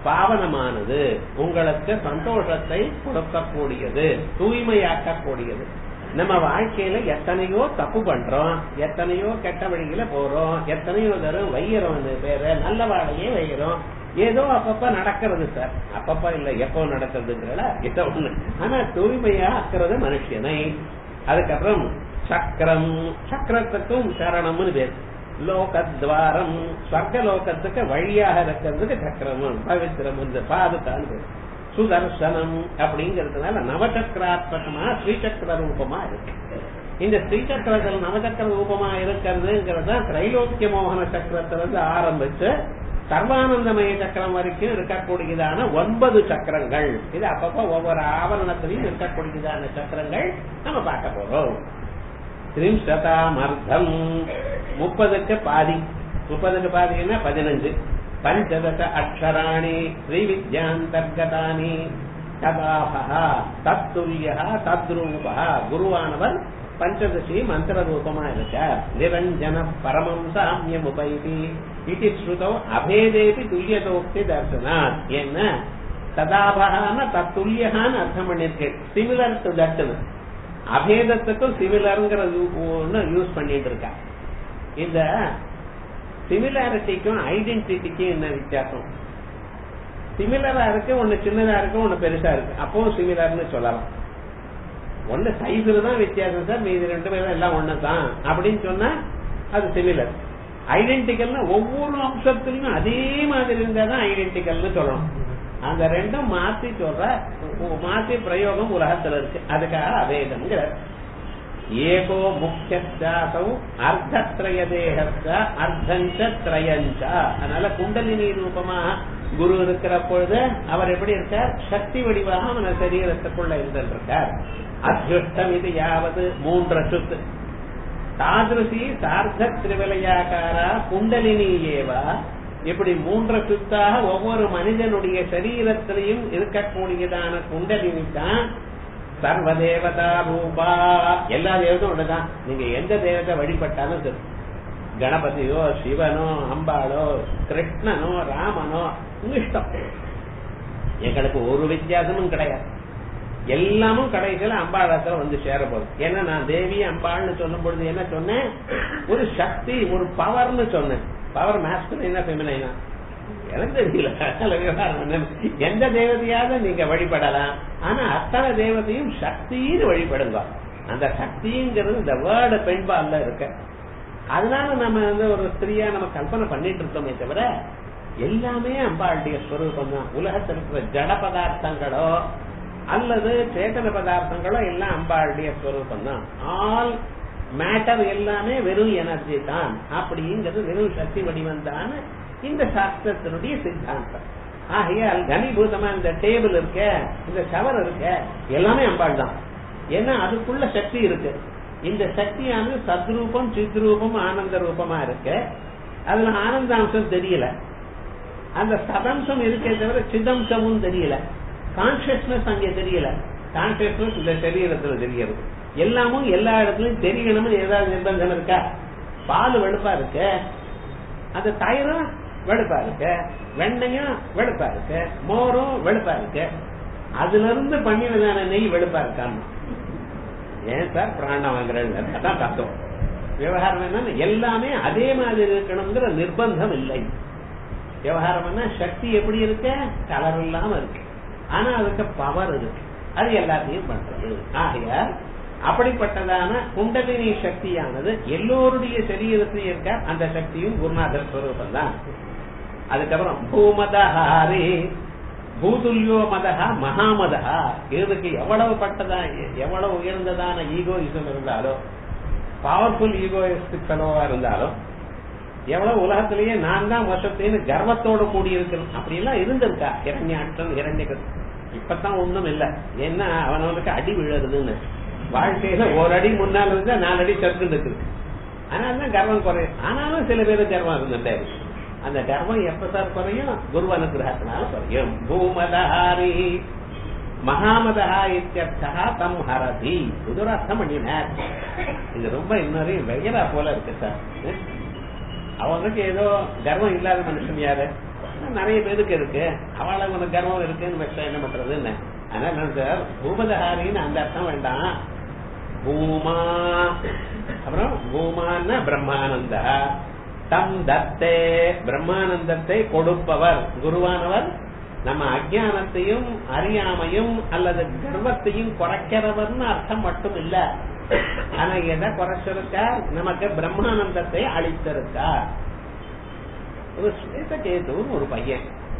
பாவனமானது உங்களுக்கு சந்தோஷத்தை கொடுக்கக்கூடியது தூய்மையாக்கக்கூடியது நம்ம வாழ்க்கையில எத்தனையோ தப்பு பண்றோம் எத்தனையோ கெட்ட வழியில போறோம் எத்தனையோ தரம் வைக்கிறோம் பேர நல்ல வாழையே வைக்கிறோம் ஏதோ அப்பப்ப நடக்கிறது சார் அப்பப்ப இல்ல எப்போ நடக்கிறதுங்கிறல ஏதோ ஒண்ணு ஆனா தூய்மையா ஆக்குறது மனுஷனை அதுக்கப்புறம் சக்கரம் சக்கரத்துக்கும் சரணம்னு பேர் லோகத்வாரம் ஸ்வர்க லோகத்துக்கு வழியாக இருக்கிறதுக்கு சக்கரம் பவித்திரம் இந்த பாதுகான்னு பேர் சுதர்சனம் அப்படிங்கிறதுனால நவசக்கராத்மகமா ஸ்ரீசக்கர ரூபமா இருக்கு இந்த ஸ்ரீசக்கரத்தில் நவசக்கர ரூபமா இருக்கிறதுங்கிறது தான் திரைலோக்கிய மோகன சக்கரத்திலிருந்து ஆரம்பிச்சு சர்வானந்தமய சக்கரம் வரைக்கும் இருக்கக்கூடியதான ஒன்பது சக்கரங்கள் இது அப்பப்ப ஒவ்வொரு ஆவரணத்திலையும் இருக்கக்கூடியதான சக்கரங்கள் நம்ம பார்க்க போறோம் திரிம்சதாமர்த்தம் முப்பதுக்கு பாதி முப்பதுக்கு பாதின்னா பதினஞ்சு பஞ்சதச அக்ஷராணி ஸ்ரீவித்யாந்தர்கதானி ததாபா தத்துல்யா தத்ரூபா குருவானவர் பஞ்சதசி மந்திர ரூபமா இருக்கார் நிரஞ்சன பரமம் சாமியம் உபைதி இது ஸ்ருதோ அபேதேபி துல்லியதோக்தி தர்சனாத் என்ன ததாபகான தத்துல்யகான்னு அர்த்தம் பண்ணிருக்கேன் சிமிலர் டு தட்டுன்னு அபேதத்துக்கும் சிமிலருங்கிற ஒண்ணு யூஸ் பண்ணிட்டு இருக்கா இந்த சிமிலாரிட்டிக்கும் ஐடென்டிட்டிக்கும் என்ன வித்தியாசம் சிமிலரா இருக்கு ஒண்ணு சின்னதா இருக்கு ஒண்ணு பெருசா இருக்கு அப்பவும் சிமிலர்னு சொல்லலாம் ஒண்ணு சைஸ்ல தான் வித்தியாசம் சார் மீது ரெண்டு பேரும் எல்லாம் ஒண்ணு தான் அப்படின்னு சொன்னா அது சிமிலர் ஐடென்டிக்கல்னா ஒவ்வொரு அம்சத்திலும் அதே மாதிரி இருந்தா தான் ஐடென்டிக்கல்னு சொல்லணும் அந்த ரெண்டும் மாத்தி சொல்ற மாத்தி பிரயோகம் உலகத்துல இருக்கு அதுக்காக அவேதம்ங்கிற ஏகோ முக்கியாசௌ அர்த்தத்ரய தேகத்த அர்த்தஞ்ச திரயஞ்ச அதனால குண்டலினி ரூபமா குரு இருக்கிற பொழுது அவர் எப்படி இருக்கார் சக்தி வடிவாக మన சரீரத்துக்குள்ள இருந்திருக்கார் அத்யுஷ்டம் இது யாவது மூன்று சுத்து தாதிருசி சார்த்த திரிவிலையாக்காரா குண்டலினி ஏவா இப்படி மூன்று சுத்தாக ஒவ்வொரு மனிதனுடைய சரீரத்திலையும் இருக்கக்கூடியதான குண்டலினி தான் சர்வ தேவதா ரூபா எல்லா தேவதும் ஒண்ணுதான் நீங்க எந்த தேவதை வழிபட்டாலும் சரி கணபதியோ சிவனோ அம்பாளோ கிருஷ்ணனோ ராமனோ உங்க இஷ்டம் எங்களுக்கு ஒரு வித்தியாசமும் கிடையாது எல்லாமும் கடைசியில அம்பாளத்துல வந்து சேர போகுது ஏன்னா நான் தேவி அம்பாள்னு சொல்லும் பொழுது என்ன சொன்னேன் ஒரு சக்தி ஒரு பவர்னு சொன்னேன் பவர் மாஸ்டர் என்ன ஃபெமினா எனக்கு தெரியல எந்த தேவதையாவது நீங்க வழிபடலாம் ஆனா அத்தனை தேவதையும் சக்தின்னு வழிபடுங்க அந்த சக்திங்கிறது இந்த வேர்டு பெண்பால்ல இருக்க அதனால நம்ம வந்து ஒரு ஸ்திரியா நம்ம கல்பனை பண்ணிட்டு இருக்கோமே தவிர எல்லாமே அம்பாளுடைய ஸ்வரூபம் தான் உலகத்தில் இருக்கிற ஜட பதார்த்தங்களோ அல்லது சேத்தன பதார்த்தங்களோ எல்லாம் அம்பாளுடைய ஸ்வரூபம் தான் ஆல் மேட்டர் எல்லாமே வெறும் எனர்ஜி தான் அப்படிங்கிறது வெறும் சக்தி வடிவம் தான் இந்த சாஸ்திரத்தினுடைய சித்தாந்தம் ஆகையால் கனிபூதமா இந்த டேபிள் இருக்க இந்த ஷவர் இருக்க எல்லாமே அம்பாள் தான் ஏன்னா அதுக்குள்ள சக்தி இருக்கு இந்த சக்தியானது சத்ரூபம் சித்ரூபம் ஆனந்த ரூபமா இருக்கு அதுல ஆனந்தாம்சம் தெரியல அந்த சதம்சம் இருக்கே தவிர சிதம்சமும் தெரியல கான்சியஸ்னஸ் அங்கே தெரியல கான்சியஸ்னஸ் இந்த சரீரத்துல தெரிகிறது எல்லாமும் எல்லா இடத்துலயும் தெரியணும்னு ஏதாவது நிர்பந்தம் இருக்கா பால் வெளுப்பா இருக்கு அந்த தயிரும் வெளுப்பா இருக்கு வெண்ணையும் வெளுப்பா இருக்கு மோரும் வெளுப்பா இருக்கு அதுல இருந்து பண்ணினதான நெய் வெளுப்பா இருக்கான்னு ஏன் சார் பிராணம் வாங்குறேன்னு அதான் தத்துவம் விவகாரம் என்ன எல்லாமே அதே மாதிரி இருக்கணுங்கிற நிர்பந்தம் இல்லை விவகாரம் சக்தி எப்படி இருக்க கலர் இல்லாம இருக்கு ஆனா அதுக்கு பவர் இருக்கு அது எல்லாத்தையும் பண்றது ஆகையால் அப்படிப்பட்டதான குண்டலினி சக்தியானது எல்லோருடைய சரீரத்திலையும் இருக்க அந்த சக்தியும் குருநாதர் ஸ்வரூபம் தான் அதுக்கப்புறம் பூமதஹாரி பூதுல்யோ மதஹா மகாமதஹா இதுக்கு எவ்வளவு பட்டதா எவ்வளவு உயர்ந்ததான ஈகோயிசம் இருந்தாலோ பவர்ஃபுல் ஈகோயிஸ்டிக் ஃபெலோவா இருந்தாலும் எவ்வளவு உலகத்திலேயே நான் தான் வருஷத்தின்னு கர்வத்தோட கூடி இருக்கணும் அப்படி எல்லாம் இருந்திருக்கா இரண்யாட்டம் இரண்யகள் இப்பதான் ஒண்ணும் இல்ல ஏன்னா அவனவனுக்கு அடி விழுறதுன்னு வாழ்க்கையில ஒரு அடி முன்னால் இருந்தா நாலு அடி சர்க்கு இருக்குது அதனாலதான் கர்வம் குறையும் ஆனாலும் சில பேருக்கு கர்வம் இருந்துட்டே இருக்கு அந்த கர்வம் எப்ப சார் குறையும் குரு அனுகிரகத்தினால குறையும் பூமதாரி மகாமதா இத்தியர்த்தா தம் ஹரதி இது ஒரு அர்த்தம் பண்ணினார் இது ரொம்ப இன்னொரு வெயரா போல இருக்கு சார் அவனுக்கு ஏதோ கர்வம் இல்லாத மனுஷன் யாரு நிறைய பேருக்கு இருக்கு அவளை உனக்கு கர்வம் இருக்குன்னு வச்சா என்ன பண்றதுன்னு அதனால என்ன சார் பூபதஹாரின்னு அந்த அர்த்தம் வேண்டாம் பூமா அப்புறம் பூமான்னா பிரம்மானந்தா தம் தத்தே பிரம்மானந்தத்தை கொடுப்பவர் குருவானவர் நம்ம அஜானத்தையும் அறியாமையும் அல்லது கர்வத்தையும் குறைக்கிறவர்னு அர்த்தம் மட்டும் இல்ல ஆனா எதை குறைச்சிருக்கார் நமக்கு பிரம்மானந்தத்தை அளித்திருக்கார் ஒரு ஸ்வேதகேதுன்னு ஒரு பையன்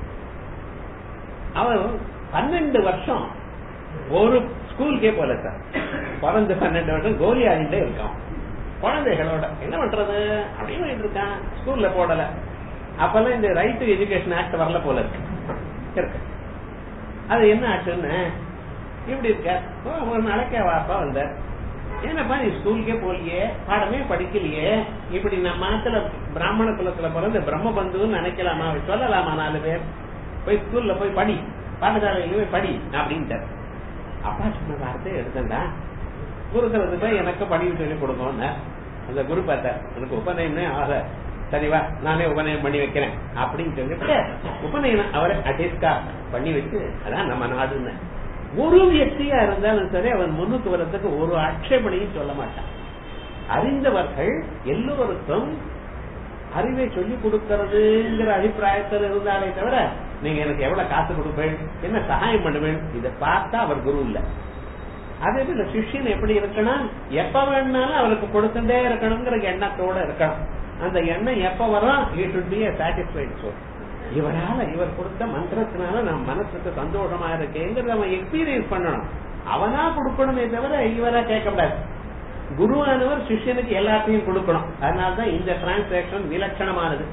அவன் பன்னெண்டு வருஷம் ஒரு ஸ்கூலுக்கே போல சார் பிறந்து பன்னெண்டு வருஷம் கோலி ஆடிட்டே இருக்கான் குழந்தைகளோட என்ன பண்றது அப்படின்னு இருக்கான் ஸ்கூல்ல போடல அப்பெல்லாம் இந்த ரைட் டு எஜுகேஷன் ஆக்ட் வரல போல இருக்கு இருக்கு அது என்ன ஆச்சுன்னு இப்படி இருக்க ஓ, ஒரு நாளைக்கு வாப்பா வந்த என்னப்பா நீ ஸ்கூலுக்கே போலியே பாடமே படிக்கலையே இப்படி நம்ம மாத்துல பிராமண குலத்துல பிறந்த பிரம்ம பந்துன்னு நினைக்கலாமா சொல்லலாமா நாலு பேர் போய் ஸ்கூல்ல போய் படி பாடசாலையில போய் படி அப்படின்ட்டு அப்பா சொன்ன வார்த்தையை எடுத்தேன்டா குருக்கிறது போய் எனக்கு படிக்க சொல்லி கொடுக்கணும்னு அந்த குரு பார்த்தார் எனக்கு உபநயனே ஆக சரிவா நானே உபநயம் பண்ணி வைக்கிறேன் அப்படின்னு சொல்லிட்டு உபநயனம் அவரை அடிஸ்கா பண்ணி வச்சு அதான் நம்ம நாடுன்னு ஒரு வியக்தியா இருந்தாலும் சரி அவன் முன்னுக்கு வர்றதுக்கு ஒரு ஆட்சேபனையும் சொல்ல மாட்டான் அறிந்தவர்கள் எல்லோருக்கும் அறிவை சொல்லிக் கொடுக்கறதுங்கிற அபிப்பிராயத்தில் இருந்தாலே தவிர நீங்க எனக்கு எவ்வளவு காசு கொடுப்பேன் என்ன சகாயம் பண்ணுவேன் இதை பார்த்தா அவர் குரு இல்ல அதே போல சிஷ்யன் எப்படி இருக்கணும் எப்ப வேணாலும் அவருக்கு கொடுத்துட்டே இருக்கணுங்கிற எண்ணத்தோட இருக்கணும் அந்த எண்ணம் எப்ப வரும் he should be satisfied soul இவரால இவர் கொடுத்த மந்திரத்தினால நம்ம மனசுக்கு சந்தோஷமா இருக்கேங்கிறத அவன் எக்ஸ்பீரியன்ஸ் பண்ணணும் அவனா கொடுக்கணுமே தவிர இவரா கேட்கக்கூடாது குருவானவர் சிஷ்யனுக்கு எல்லாத்தையும் கொடுக்கணும் அதனாலதான் இந்த டிரான்சாக்சன் விலட்சணமானது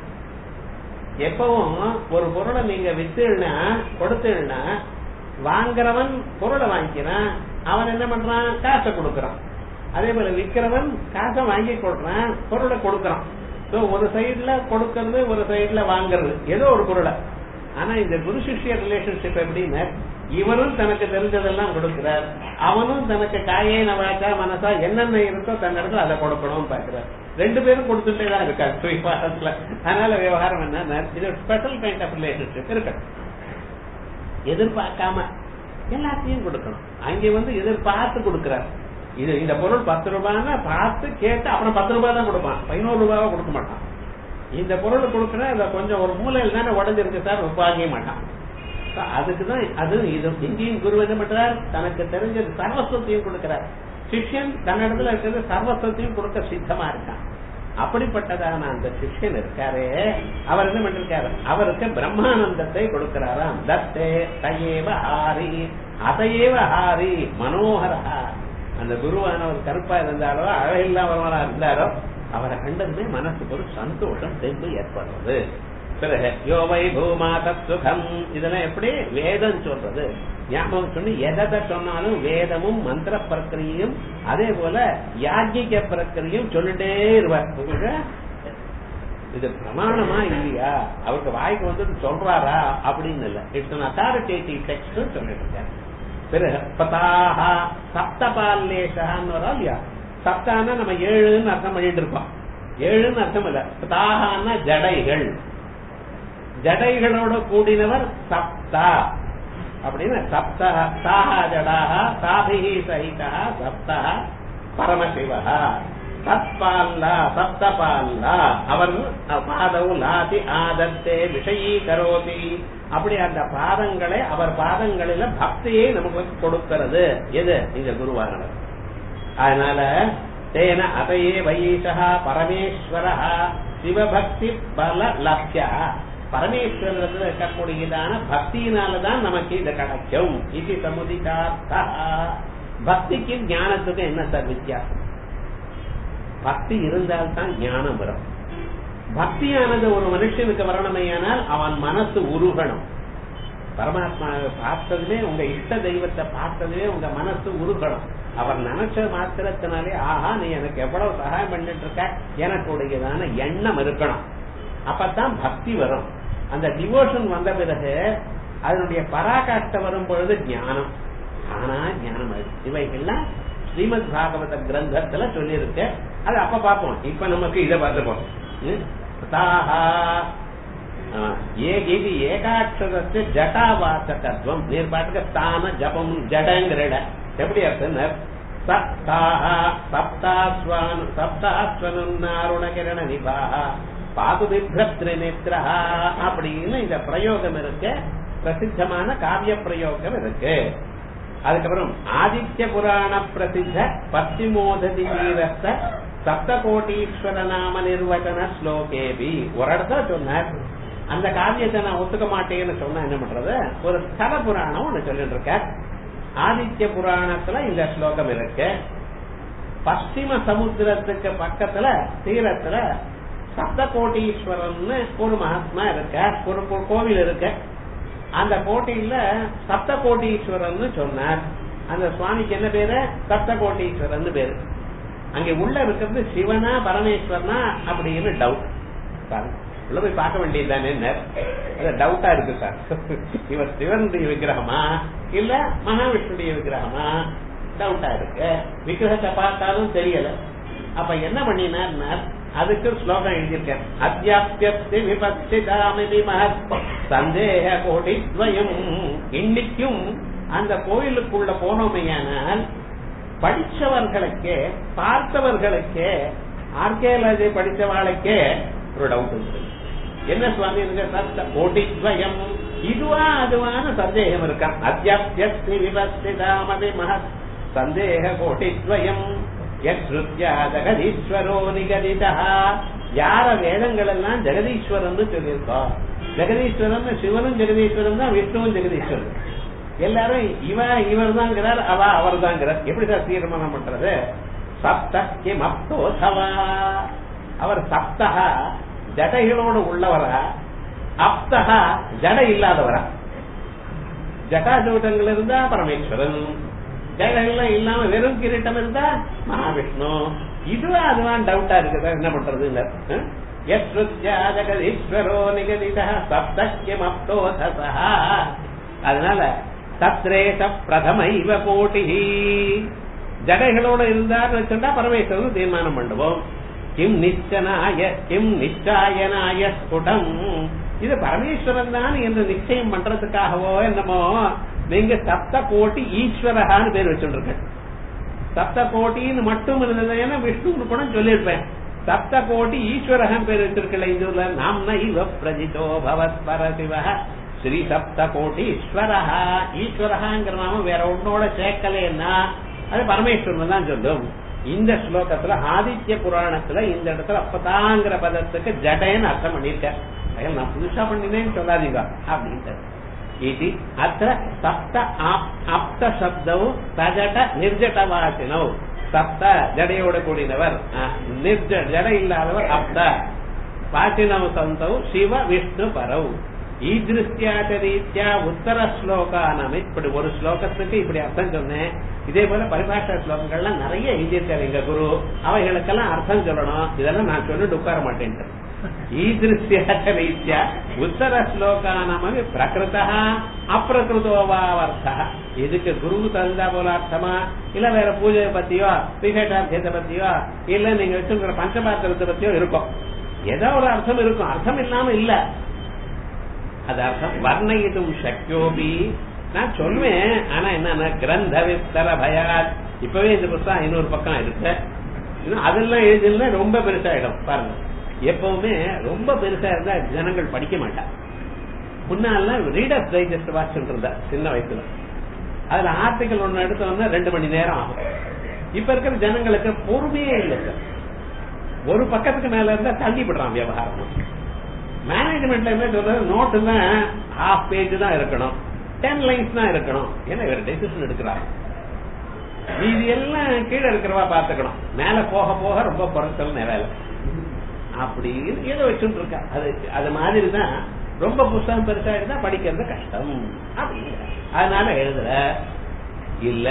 எப்பவும் ஒரு பொருளை நீங்க வித்துனா கொடுத்தீங்கன்னா வாங்குறவன் பொருளை வாங்கிக்கிறான் அவன் என்ன பண்றான் காசை கொடுக்கறான் அதே போல விக்கிறவன் காசை வாங்கி கொடுக்கறான் பொருளை கொடுக்கறான் சோ ஒரு சைடுல கொடுக்கறது ஒரு சைடுல வாங்குறது ஏதோ ஒரு பொருளை ஆனா இந்த குரு சிஷ்ய ரிலேஷன்ஷிப் எப்படின்னு இவரும் தனக்கு தெரிஞ்சதெல்லாம் கொடுக்கிறார் அவனும் தனக்கு காயேன வாச்சா மனசா என்னென்ன இருக்கோ தன்னிடத்துல அதை கொடுக்கணும்னு பாக்குறார் ரெண்டு பேரும் கொடுத்துட்டே தான் இருக்காரு சுயபாரத்துல அதனால விவகாரம் என்ன இது ஸ்பெஷல் கைண்ட் ஆஃப் ரிலேஷன்ஷிப் இருக்கட்டும் எதிர்பார்க்காம எல்லாத்தையும் கொடுக்கணும் அங்கே வந்து எதிர்பார்த்து கொடுக்கிறார் இது இந்த பொருள் பத்து ரூபாய்னா பார்த்து கேட்டு அப்புறம் பத்து ரூபாய் தான் கொடுப்பான் பதினோரு ரூபாவை கொடுக்க மாட்டான் இந்த பொருள் கொடுக்கற அதை கொஞ்சம் ஒரு மூலையில் தானே உடஞ்சிருக்கு சார் வாங்க மாட்டான் So, அதுக்குதான் அது இது இங்கேயும் குரு என்ன பண்றார் தனக்கு தெரிஞ்ச சர்வஸ்வத்தையும் கொடுக்கிறார் சிஷ்யன் தன்னிடத்துல இருக்கிறது சர்வஸ்வத்தையும் கொடுக்க சித்தமா இருக்கான் அப்படிப்பட்டதான அந்த சிஷ்யன் இருக்காரே அவர் என்ன பண்ணிருக்காரு அவருக்கு பிரம்மானந்தத்தை கொடுக்கிறாராம் தத்தே தயேவ ஹாரி அதையேவ ஹாரி மனோகரா அந்த குருவானவர் கருப்பா இருந்தாலோ அழகில்லாமவரா இருந்தாரோ அவரை கண்டதுமே மனசுக்கு ஒரு சந்தோஷம் தெம்பு ஏற்படுறது பிறகு யோவை பூமா தத் சுகம் இதெல்லாம் எப்படி வேதம் சொல்றது ஞாபகம் சொல்லி எதை சொன்னாலும் வேதமும் மந்திர பிரக்கிரியும் அதே போல யாஜிக பிரக்கிரியும் சொல்லிட்டே இருவார் உங்களுக்கு இது பிரமாணமா இல்லையா அவருக்கு வாய்க்கு வந்து சொல்றாரா அப்படின்னு இல்ல இட்ஸ் அன் அத்தாரிட்டேட்டிவ் டெக்ஸ்ட் சொல்லிட்டு இருக்காரு பிறகு பதாஹா சப்தபால்லேஷான்னு வரா இல்லையா சப்தான்னா நம்ம ஏழுன்னு அர்த்தம் பண்ணிட்டு இருக்கோம் ஏழுன்னு அர்த்தம் இல்ல தாகான்னா ஜடைகள் ஜடைகளோட கூடினவர் சப்தா அப்படின்னு சப்தா சாஹா ஜடாஹா சாபிஹி சகிதா சப்தா பரமசிவா சத்பால்லா சப்தபால்லா அவர் பாதவு லாதி ஆதத்தே விஷயீ கரோதி அப்படி அந்த பாதங்களை அவர் பாதங்களில பக்தியை நமக்கு கொடுக்கிறது எது இந்த குருவானவர் அதனால தேன அதையே வைஷா பரமேஸ்வர சிவபக்தி பல லப்யா பரமேஸ்வரத்தில் இருக்கக்கூடியதான பக்தியினாலதான் நமக்கு இது கிடைக்கும் இது சமுதிகார்த்தா பக்திக்கு ஞானத்துக்கு என்ன சார் வித்தியாசம் பக்தி இருந்தால்தான் ஞானம் வரும் பக்தியானது ஒரு மனுஷனுக்கு வரணுமையானால் அவன் மனசு உருகணும் பரமாத்மாவை பார்த்ததுமே உங்க இஷ்ட தெய்வத்தை பார்த்ததுமே உங்க மனசு உருகணும் அவர் நினைச்ச மாத்திரத்தினாலே ஆஹா நீ எனக்கு எவ்வளவு சகாயம் பண்ணிட்டு இருக்க எனக்குடையதான எண்ணம் இருக்கணும் அப்பதான் பக்தி வரும் அந்த டிவோஷன் வந்த பிறகு அதனுடைய பராகாஷ்ட வரும் பொழுது ஞானம் ஆனா ஞானம் அது இவைகள்லாம் ஸ்ரீமத் பாகவத கிரந்தத்துல சொல்லியிருக்கு அது அப்ப பார்ப்போம் இப்ப நமக்கு இதை பார்த்துப்போம் தாஹா ఏ ఇది ఏకాక్షరస్య జటావాచకత్వం நீர் பாட்டுக்கு ஸ்தான ஜபம் ஜடங்கிற எப்படி அர்த்தம் சப்தாக சப்தாஸ்வான் சப்தாஸ்வனுன்னாருணகிரண நிபாக பாது விப்ரத்ரிநேத்ரா அப்படின்னு இந்த பிரயோகம் இருக்கு பிரசித்தமான காவிய பிரயோகம் இருக்கு அதுக்கப்புறம் ஆதித்ய புராண பிரசித்த பத்திமோததி வீரஸ்த சப்தகோட்டீஸ்வர நாம நிர்வச்சன ஸ்லோகேபி ஒரு இடத்துல சொன்னார் அந்த காவியத்தை நான் ஒத்துக்க மாட்டேன்னு சொன்னா என்ன பண்றது ஒரு ஸ்தல புராணம் ஒண்ணு சொல்லிட்டு இருக்க ஆதித்ய புராணத்துல இந்த ஸ்லோகம் இருக்கு பশ্চিம சமுத்திரத்துக்கு பக்கத்துல தீரத்துல சப்தகோட்டீஸ்வரன் ஒரு மகாத்மா இருக்க ஒரு கோ- கோவில் இருக்கு அந்த கோட்டையில சப்தகோட்டீஸ்வரன் சொன்னார் அந்த சுவாமிக்கு என்ன பேரு சப்தகோட்டீஸ்வரன் பேரு அங்க உள்ள இருக்கிறது சிவனா பரமேஸ்வரனா அப்படின்னு டவுட் பாருங்க உள்ள போய் பார்க்க வேண்டியதுதானே அது டவுட்டா இருக்கு சார் இவர் சிவனுடைய விக்கிரகமா இல்ல மகாவிஷ்ணுடைய விக்கிரகமா டவுட்டா இருக்கு விக்கிரகத்தை பார்த்தாலும் தெரியல அப்ப என்ன பண்ணினார் அதுக்கு ஸ்லோகம் எழுதியிருக்கேன் அத்தியாப்தி விபத்திதாமிதி மகத் சந்தேக கோடித்வயம் இன்னைக்கும் அந்த கோயிலுக்குள்ள போனோமையானால் படிச்சவர்களுக்கே பார்த்தவர்களுக்கே ஆர்கியாலஜி படிச்சவாளுக்கே ஒரு டவுட் இருக்கு என்ன சுவாமி இருக்கு சத்த கோடித்வயம் இதுவா அதுவான சந்தேகம் இருக்கா அத்தியாப்தி விபத்திதாமதி மகத் சந்தேக கோடித்வயம் யஸ்ருத்யா ஜெகதீஸ்வரோ நிகதிதா யார வேதங்கள் எல்லாம் ஜெகதீஸ்வரன் சொல்லியிருக்கோம் ஜெகதீஸ்வரன் சிவனும் ஜெகதீஸ்வரன் தான் விஷ்ணுவும் ஜெகதீஸ்வரன் எல்லாரும் இவ இவர் தாங்கிறார் அவ அவர் தாங்கிறார் எப்படி சார் தீர்மானம் பண்றது சப்தக்கியம் அப்தோசவா அவர் சப்தகா ஜடைகளோடு உள்ளவரா அப்தகா ஜடை இல்லாதவரா ஜட்டாஜூட்டங்கள் இருந்தா பரமேஸ்வரன் ஜடைகள்லாம் இல்லாம வெறும் கிரீட்டம் இருந்தா மகாவிஷ்ணு இதுவா அதுவான் டவுட்டா இருக்குதா என்ன பண்றது ஜெகதீஸ்வரோ நிகதிதா சப்தக்கியம் அப்தோசசா அதனால தத்ரேச பிரதம இவ போட்டி ஜடைகளோட இருந்தார்னு சொன்னா பரமேஸ்வரன் தீர்மானம் பண்ணுவோம் கிம் நிச்சனாய கிம் நிச்சாயனாய ஸ்புடம் இது பரமேஸ்வரன் தான் என்று நிச்சயம் பண்றதுக்காகவோ என்னமோ நீங்க சப்த கோட்டி ஈஸ்வரகான்னு பேர் வச்சுருக்க சப்த கோட்டின்னு மட்டும் இருந்ததுன்னா விஷ்ணு கூட சொல்லியிருப்பேன் சப்த கோட்டி ஈஸ்வரகன் பேர் வச்சிருக்கல இதுல நாம்ன இவ பிரஜிதோ பவத் பரசிவ ஸ்ரீ சப்த கோட்டி ஈஸ்வரஹா ஈஸ்வரஹாங்கிற நாம வேற ஒன்னோட சேர்க்கலன்னா அது பரமேஸ்வரன் தான் சொல்லும் இந்த ஸ்லோகத்துல ஆதித்ய புராணத்துல இந்த இடத்துல அப்பதாங்கிற பதத்துக்கு ஜடைன்னு அர்த்தம் பண்ணிருக்கேன் அதனால நான் புதுசா பண்ணினேன்னு சொல்லாதீங்க அப்படின்ட்டு இது அத்த சப்த அப்த சப்தவு சஜட நிர்ஜட்டவாசினவ் சப்த ஜடையோட கூடினவர் நிர்ஜ ஜடை இல்லாதவர் அப்த வாசினவ் சந்தவ் சிவ விஷ்ணு பரவ் ஈதிருஷ்டியாக ரீத்யா உத்தர ஸ்லோகானம் இப்படி ஒரு ஸ்லோகத்துக்கு இப்படி அர்த்தம் சொன்னேன் இதே போல பரிபாஷா ஸ்லோகங்கள்லாம் நிறைய எழுதியிருக்காரு எங்க குரு அவைகளுக்கெல்லாம் அர்த்தம் சொல்லணும் இதெல்லாம் நான் சொல்லிட்டு உட்கார மாட்டேன்ட்டு ஈதிருஷ்யாக ரீத்யா உத்தர ஸ்லோகானமி பிரகிருதா அப்பிரகிருதோவாவர்த்தா இதுக்கு குரு தந்தா போல அர்த்தமா இல்ல வேற பூஜை பத்தியோ விசேஷார்த்தத்தை பத்தியோ இல்ல நீங்க வச்சிருக்கிற பஞ்சபாத்திரத்தை பத்தியோ இருக்கும் ஏதோ ஒரு அர்த்தம் இருக்கும் அர்த்தம் இல்லாம இல்ல அது அர்த்தம் வர்ணயிதும் சக்யோபி நான் சொல்லுவேன் ஆனா என்ன கிரந்த விஸ்தர பயாத் இப்பவே இந்த புத்தகம் ஐநூறு பக்கம் இருக்கு இன்னும் அதெல்லாம் எழுதினா ரொம்ப பெருசாயிடும் பாருங்க எப்பவுமே ரொம்ப பெருசா இருந்தா ஜனங்கள் படிக்க மாட்டா முன்னாலாம் ரீடர்ஸ் டைஜஸ்ட் வாசிச்சுட்டு இருந்தா சின்ன வயசுல அதுல ஆர்டிகல் ஒண்ணு எடுத்தோம்னா ரெண்டு மணி நேரம் ஆகும் இப்ப இருக்கிற ஜனங்களுக்கு பொறுமையே இல்லை சார் ஒரு பக்கத்துக்கு மேல இருந்தா தள்ளிவிடுறான் விவகாரம் மேனேஜ்மெண்ட்ல என்ன சொல்றது நோட்டு தான் ஹாஃப் பேஜ் தான் இருக்கணும் டென் லைன்ஸ் தான் இருக்கணும் ஏன்னா இவர் டெசிஷன் எடுக்கிறார் மீதி எல்லாம் கீழே இருக்கிறவா பாத்துக்கணும் மேல போக போக ரொம்ப குறைச்சல் வேலை அப்படி ஏதோ வச்சுட்டு இருக்கா அது அது மாதிரி தான் ரொம்ப புஸ்தகம் பெருசா இருந்தா படிக்கிறது கஷ்டம் அப்படிங்கிற அதனால எழுதுற இல்ல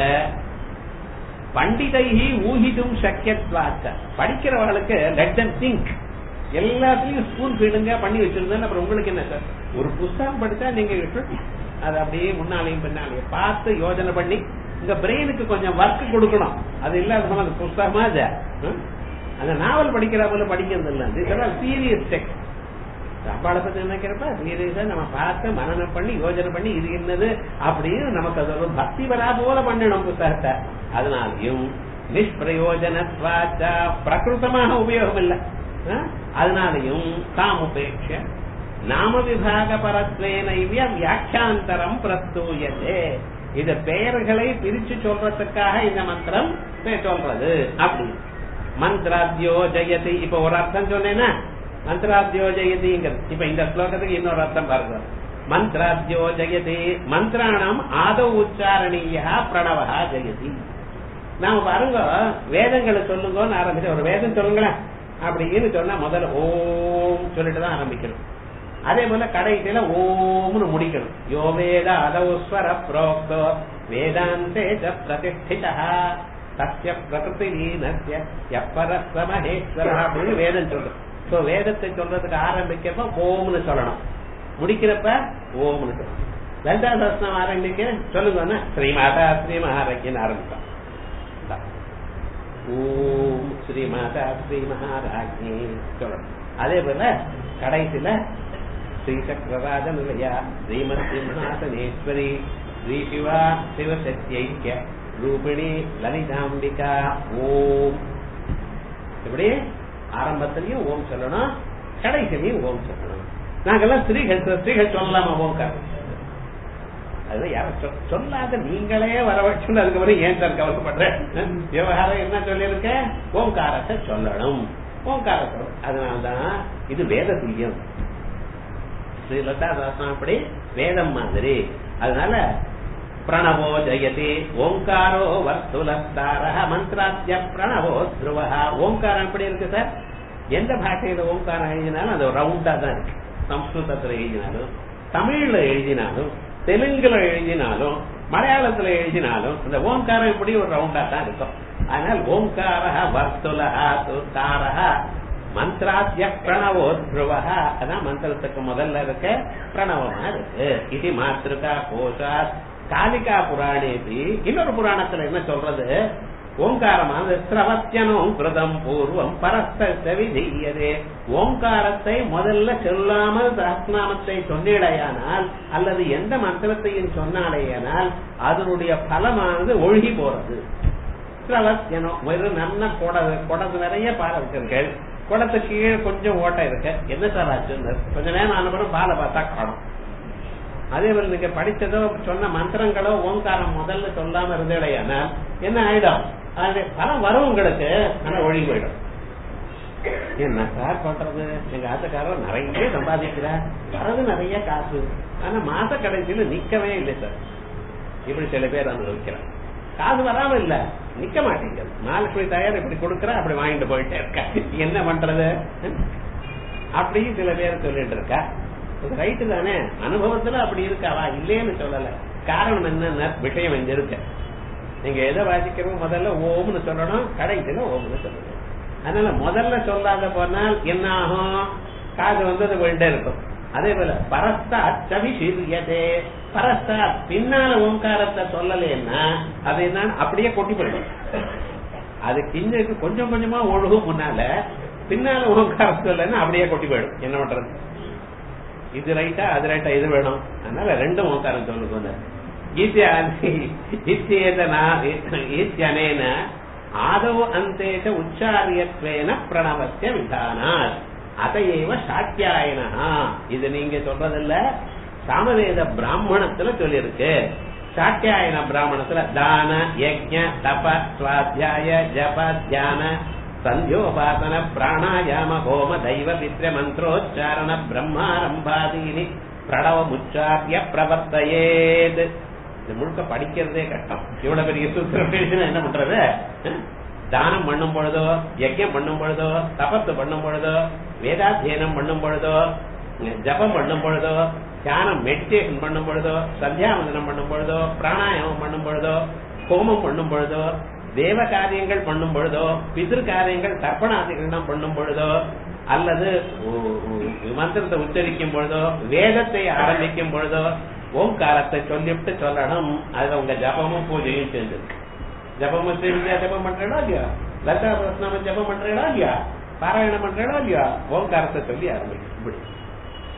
பண்டிதைகி ஊகிதும் சக்கியத்வாச்ச படிக்கிறவர்களுக்கு லெட் தம் திங்க் எல்லாத்துலயும் ஸ்கூல் ஃபீடுங்க பண்ணி வச்சிருந்தேன் அப்புறம் உங்களுக்கு என்ன சார் ஒரு புஸ்தகம் படிச்சா நீங்க அது அப்படியே முன்னாலையும் பின்னாலையும் பார்த்து யோஜனை பண்ணி உங்க பிரெயினுக்கு கொஞ்சம் ஒர்க் கொடுக்கணும் அது இல்லாத அந்த புஸ்தகமா அது அந்த நாவல் படிக்கிற போல படிக்கிறது இல்ல இதெல்லாம் சீரியஸ் டெக்ஸ்ட் அம்பாளை பத்தி நினைக்கிறப்ப சீரியஸா நம்ம பார்த்து மனநம் பண்ணி யோஜனை பண்ணி இது என்னது அப்படின்னு நமக்கு அது ஒரு பக்தி வரா போல பண்ணணும் புத்தகத்தை அதனாலையும் நிஷ்பிரயோஜனத்வாச்சா பிரகிருத்தமாக உபயோகம் இல்லை அஹ்? அதனாலையும் தாமுபேட்ச நாம விபாக பரத்வேனைவிய வியாக்கியாந்தரம் பிரஸ்தூயதே இது பெயர்களை பிரிச்சு சொல்றதுக்காக இந்த மந்திரம் சொல்றது அப்படி மந்திராத்யோ ஜெயதி இப்ப ஒரு அர்த்தம் சொன்னேன்னா மந்திராத்யோ ஜெயதிங்கிறது இப்ப இந்த ஸ்லோகத்துக்கு இன்னொரு அர்த்தம் பாருங்க மந்திராத்யோ ஜெயதி மந்திராணம் ஆதவ உச்சாரணீயா பிரணவா ஜெயதி நாம பாருங்க வேதங்களை சொல்லுங்கன்னு ஆரம்பிச்சு ஒரு வேதம் சொல்லுங்களேன் அப்படின்னு சொன்னா முதல்ல ஓம் சொல்லிட்டு தான் ஆரம்பிக்கணும் அதே போல கடைசியில ஓம்னு முடிக்கணும் யோ வேத அதௌஸ்வர புரோக்தோ வேதாந்தே ச பிரதிஷ்டிதா சத்ய பிரகிருதி லீனஸ்ய எப்பரஸ்வ மகேஸ்வர அப்படின்னு வேதம் சொல்றது சோ வேதத்தை சொல்றதுக்கு ஆரம்பிக்கப்ப ஓம்னு சொல்லணும் முடிக்கிறப்ப ஓம்னு சொல்லணும் லலிதா சஸ்னம் ஆரம்பிக்க சொல்லுங்க ஸ்ரீமாதா ஸ்ரீ மகாராஜ்யன்னு ஆரம்பிப்போம் ஓம் ஸ்ரீ மாதா ஸ்ரீ மகாராஜ்னி சொல்லணும் அதே போல கடைசியில ஸ்ரீ சக்கரராஜ நிலையா ஸ்ரீமத் சிம்ஹாசனேஸ்வரி ஸ்ரீ சிவா சிவசத்யைக்கிய ரூபிணி லலிதாம்பிகா ஓம் இப்படி ஆரம்பத்திலையும் ஓம் சொல்லணும் கடைசிலையும் ஓம் சொல்லணும் நாங்கெல்லாம் ஸ்ரீகள் ஸ்ரீகள் சொல்லலாமா ஓம்கார் அது யாரும் சொல்- சொல்லாத நீங்களே வர வச்சு அதுக்கப்புறம் ஏன் சார் கவலைப்படுறேன் விவகாரம் என்ன சொல்லியிருக்க ஓங்காரத்தை சொல்லணும் ஓங்காரத்தை அதனால்தான் இது வேத துல்லியம் ஸ்ரீ லதா தாசனம் அப்படி வேதம் மாதிரி அதனால பிரணவோ ஜெயதி ஓங்காரோ வர்த்துலஸ்தார மந்திராத்திய பிரணவோ துருவா ஓங்காரம் எப்படி இருக்கு சார் எந்த பாஷையில ஓங்காரம் எழுதினாலும் அது ரவுண்டா தான் இருக்கு சம்ஸ்கிருதத்துல எழுதினாலும் தமிழ்ல எழுதினாலும் தெலுங்குல எழுதினாலும் மலையாளத்துல எழுதினாலும் இந்த ஓங்காரம் இப்படி ஒரு ரவுண்டா தான் இருக்கும் ஆனால் ஓங்கார வர்த்துலஹா தாரஹா மந்திராத்திய பிரணவோ துருவா அதான் மந்திரத்துக்கு முதல்ல இருக்க பிரணவமா இருக்கு இது மாத்திருக்கா கோஷாத் காலிகா புராணேபி இன்னொரு புராணத்துல என்ன சொல்றது ஓங்காரமானது சிரவத்தியனும் கிருதம் பூர்வம் பரஸ்த விதீயதே ஓங்காரத்தை முதல்ல சொல்லாமல் சஹஸ்நாமத்தை சொன்னேடையானால் அல்லது எந்த மந்திரத்தையும் சொன்னாலேயானால் அதனுடைய பலமானது ஒழுகி போறது சிரவத்தியனம் வெறும் நல்ல குட குடது நிறைய பால் இருக்கிறீர்கள் குடத்துக்கு கீழே கொஞ்சம் ஓட்டை இருக்கு என்ன சார் ஆச்சுன்னு கொஞ்ச நேரம் ஆனப்பறம் பாலை பார்த்தா காணும் அதே போல நீங்க படிச்சதோ சொன்ன மந்திரங்களோ ஓங்காரம் முதல்ல சொல்லாம இருந்தேடையானால் என்ன ஆயிடும் அது பலம் வரும் உங்களுக்கு ஆனா ஒழுங்கி போயிடும் என்ன சார் பண்றது எங்க ஆத்தக்காரர் நிறைய சம்பாதிக்கிறார் வரது நிறைய காசு ஆனா மாச கடைசியில நிக்கவே இல்லை சார் இப்படி சில பேர் அனுபவிக்கிறார் காசு வராம இல்ல நிக்க மாட்டேங்குது மகாலட்சுமி தயார் இப்படி கொடுக்கற அப்படி வாங்கிட்டு போயிட்டே இருக்கா என்ன பண்றது அப்படி சில பேர் சொல்லிட்டு இருக்கா ரைட்டு தானே அனுபவத்துல அப்படி இருக்காவா இல்லேன்னு சொல்லல காரணம் என்ன விஷயம் எங்க இருக்கு நீங்க எதை வாசிக்கிறோம் முதல்ல ஓம்னு சொல்லணும் கடைசியில ஓம்னு சொல்லணும் அதனால முதல்ல சொல்லாத போனால் என்ன ஆகும் காது வந்து அது போயிட்டே இருக்கும் அதே போல பரஸ்தா சவிஷீரியதே பரஸ்தா பின்னால ஓங்காரத்தை சொல்லலைன்னா அது என்ன அப்படியே கொட்டி போயிடும் அது கிஞ்சக்கு கொஞ்சம் கொஞ்சமா ஒழுகும் முன்னால பின்னால ஓங்காரம் சொல்லலைன்னா அப்படியே கொட்டி போயிடும் என்ன பண்றது இது ரைட்டா அது ரைட்டா இது வேணும் அதனால ரெண்டும் ஓங்காரம் சொல்லுங்க இத்தியனேன ஆதவ அந்தேஷ உச்சாரியத்வேன பிரணவசிய விதானாத் அதையேவ சாக்கியாயனா இது நீங்க சொல்றதில்ல சாமவேத பிராமணத்துல சொல்லியிருக்கு சாக்கியாயன பிராமணத்துல தான யஜ்ஞ தப சுவாத்தியாய ஜப தியான சந்தியோபாசன பிராணாயாம ஹோம தெய்வ பித்ர மந்திரோச்சாரண பிரம்மாரம்பாதீனி பிரணவமுச்சாரிய பிரவர்த்தையேது இது முழுக்க படிக்கிறதே கஷ்டம் இவ்வளவு பெரிய சூத்திரம் எழுதினா என்ன பண்றது தானம் பண்ணும் பொழுதோ யஜ்யம் பண்ணும் பொழுதோ தபத்து பண்ணும் பொழுதோ வேதாத்தியனம் பண்ணும் பொழுதோ ஜபம் பண்ணும் பொழுதோ தியானம் மெடிடேஷன் பண்ணும் பொழுதோ சந்தியாவந்தனம் பண்ணும் பொழுதோ பிராணாயாமம் பண்ணும் பொழுதோ ஹோமம் பண்ணும் பொழுதோ தேவ காரியங்கள் பண்ணும் பொழுதோ பிதிரு காரியங்கள் தர்ப்பணாதிகரணம் பண்ணும் பொழுதோ அல்லது மந்திரத்தை உச்சரிக்கும் பொழுதோ வேதத்தை ஆரம்பிக்கும் பொழுதோ ஓங்காரத்தை சொல்லிவிட்டு சொல்லணும் அதுல உங்க ஜபமும் பூஜையும் சேர்ந்துருக்கு ஜபமும் செஞ்சா ஜபம் பண்றா இல்லையா லதா பிரஸ்னாம ஜபம் பண்றா இல்லையா பாராயணம் பண்றா இல்லையா ஓங்காரத்தை சொல்லி ஆரம்பிக்கும் இப்படி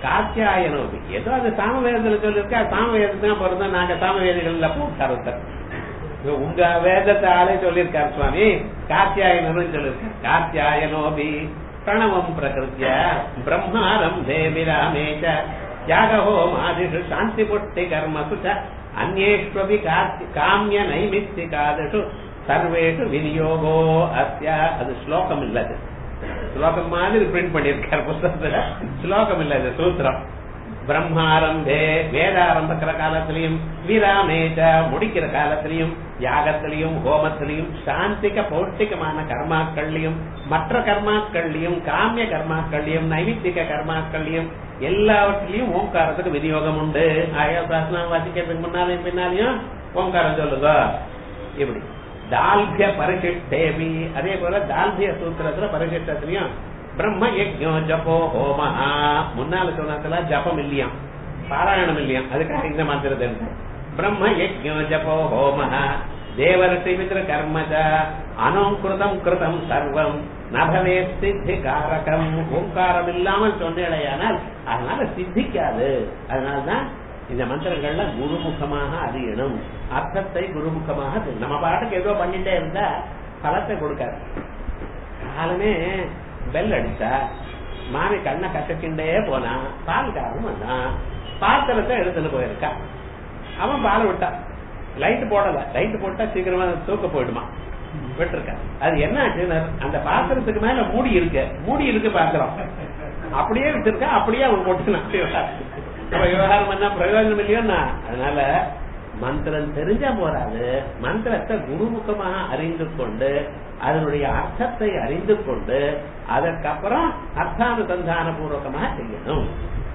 காத்தியாயனோபி ஏதோ அது சாமவேதத்துல சொல்லிருக்கா சாமவேதத்துக்கு தான் பிறந்தோம் நாங்க சாமவேதிகள்ல போட்டார் ஒருத்தர் உங்க வேதத்தை ஆளே சொல்லியிருக்காரு சுவாமி காத்தியாயனு சொல்லியிருக்காரு காத்தியாயனோபி பிரணவம் பிரகிருத்திய பிரம்மாரம்பே விராமேச்ச யாகஹோமாதிஷு சாந்தி புட்டி கர்மசு ச அந்நேஷ்வபி காமிய நைமித்திகாதிஷு சர்வேஷு விநியோகோ அஸ்ய அது ஸ்லோகம் இல்லது ஸ்லோகம் மாதிரி பிரிண்ட் பண்ணிருக்காரு புத்தகத்துல ஸ்லோகம் இல்ல இது சூத்திரம் பிரம்மாரம்பே வேத ஆரம்பிக்கிற காலத்திலையும் விராமேஜ முடிக்கிற காலத்திலையும் யாகத்திலையும் ஹோமத்திலையும் சாந்திக பௌஷ்டிகமான கர்மாக்கள்லையும் மற்ற கர்மாக்கள்லையும் காமிய கர்மாக்கள்லையும் நைமித்திக கர்மாக்கள்லையும் எல்லாவற்றிலையும் ஓங்காரத்துக்கு விநியோகம் உண்டு ஆயோசாசனம் வாசிக்கிறதுக்கு முன்னாலையும் பின்னாலையும் ஓங்காரம் சொல்லுங்க இப்படி தால்பிய பரிசிஷ்டேபி அதே போல தால்பிய சூத்திரத்துல பரிசிஷ்டத்திலையும் பிரம்ம யஜ்யோ ஜபோ ஹோமஹா முன்னால சொன்னதுல ஜபம் இல்லையாம் பாராயணம் இல்லையாம் அதுக்காக இந்த மந்திரத்தை இருக்கு பிரம்ம யஜ்யோ ஜபோ ஹோமஹ தேவர்ஷி மித்ர கர்மஜ அனோங்கிருதம் கிருதம் சர்வம் நபவே சித்தி காரகம் ஓங்காரம் இல்லாமல் சொன்னேடையானால் அதனால சித்திக்காது அதனால்தான் இந்த மந்திரங்கள்ல குருமுகமாக அறியணும் அர்த்தத்தை குருமுகமாக தெரி- நம்ம பாட்டுக்கு ஏதோ பண்ணிட்டே இருந்தா பலத்தை கொடுக்காது காலமே பெல் அடிச்சா மாமி கண்ணை கசக்கிண்டே போனா பால்காரன் வந்தான் பாத்திரத்தை எடுத்துட்டு போயிருக்கா அவன் பாலை விட்டான் லைட் போடல லைட் போட்டா சீக்கிரமா தூக்க போயிடுமா விட்டுருக்கா அது என்ன ஆச்சுன்னா அந்த பாத்திரத்துக்கு மேல மூடி இருக்கு மூடி இருக்கு பாத்திரம் அப்படியே விட்டுருக்கா அப்படியே அவன் போட்டுனான் அப்ப விவகாரம் பண்ணா பிரயோஜனம் இல்லையோன்னா அதனால மந்திரம் தெரிஞ்சா போறாது மந்திரத்தை குருமுகமாக அறிந்து கொண்டு அதனுடைய அர்த்தத்தை அறிந்து கொண்டு அதற்கப்புறம் அர்த்தானுசந்தான பூர்வகமாக செய்யணும்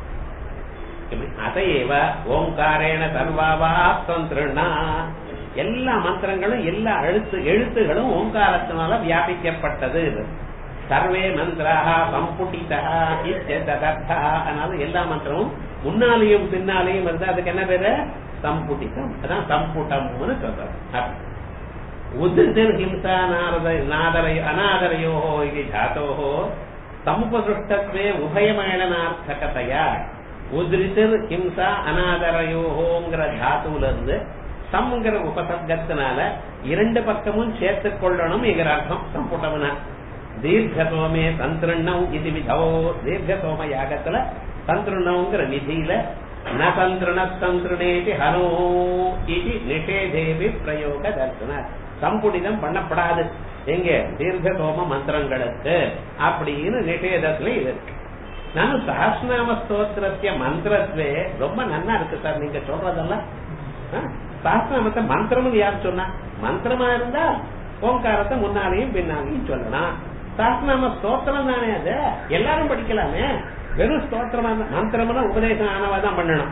அதையேவ ஓங்காரேன சர்வாவா தந்திருணா எல்லா மந்திரங்களும் எல்லா எழுத்து எழுத்துகளும் ஓங்காரத்தினால வியாபிக்கப்பட்டது சர்வே மந்திராக சம்புட்டிதா இத்தர்த்தா அதனால எல்லா மந்திரமும் முன்னாலேயும் பின்னாலேயும் வருது அதுக்கு என்ன பேரு சம்புட்டிதம் அதான் சம்புட்டம்னு சொல்றோம் உதிர்திர் ஹிம்சா நாரத நாதரை அநாதரையோ இது ஜாத்தோ சமுபசுஷ்டத்வே உபயமேளனார்த்தகதையா உதிரித்திர் ஹிம்சா அநாதரையோங்கிற தாத்துல இருந்து சம்ங்கிற உபசர்க்கத்தினால இரண்டு பக்கமும் சேர்த்துக் கொள்ளணும்ங்கிற அர்த்தம் சம்புட்டம்னா தீர்க்கசோமே சந்திருண்ணம் இது விதோ தீர்க்கசோம யாகத்துல சந்திருண்ணங்கிற விதியில ந சந்திருண சந்திருணேதி ஹனோ இது நிஷேதேவி பிரயோக தர்சன சம்புடிதம் பண்ணப்படாது எங்க தீர்க்கசோம மந்திரங்களுக்கு அப்படின்னு நிஷேதத்துல இது இருக்கு நானும் சஹஸ்நாம ஸ்தோத்திரத்திய மந்திரத்வே ரொம்ப நன்னா இருக்கு சார் நீங்க சொல்றதெல்லாம் ஆ? சஹஸ்நாமத்தை மந்திரம்னு யார் சொன்னா மந்திரமா இருந்தா ஓங்காரத்தை முன்னாலேயும் பின்னாலேயும் சொல்லலாம் சஹஸ்நாம ஸ்தோத்திரம் தானே அது எல்லாரும் படிக்கலாமே வெறும் ஸ்தோத்திரமா இருந்தா- மந்திரம்னா உபதேசம் ஆனவாதான் பண்ணணும்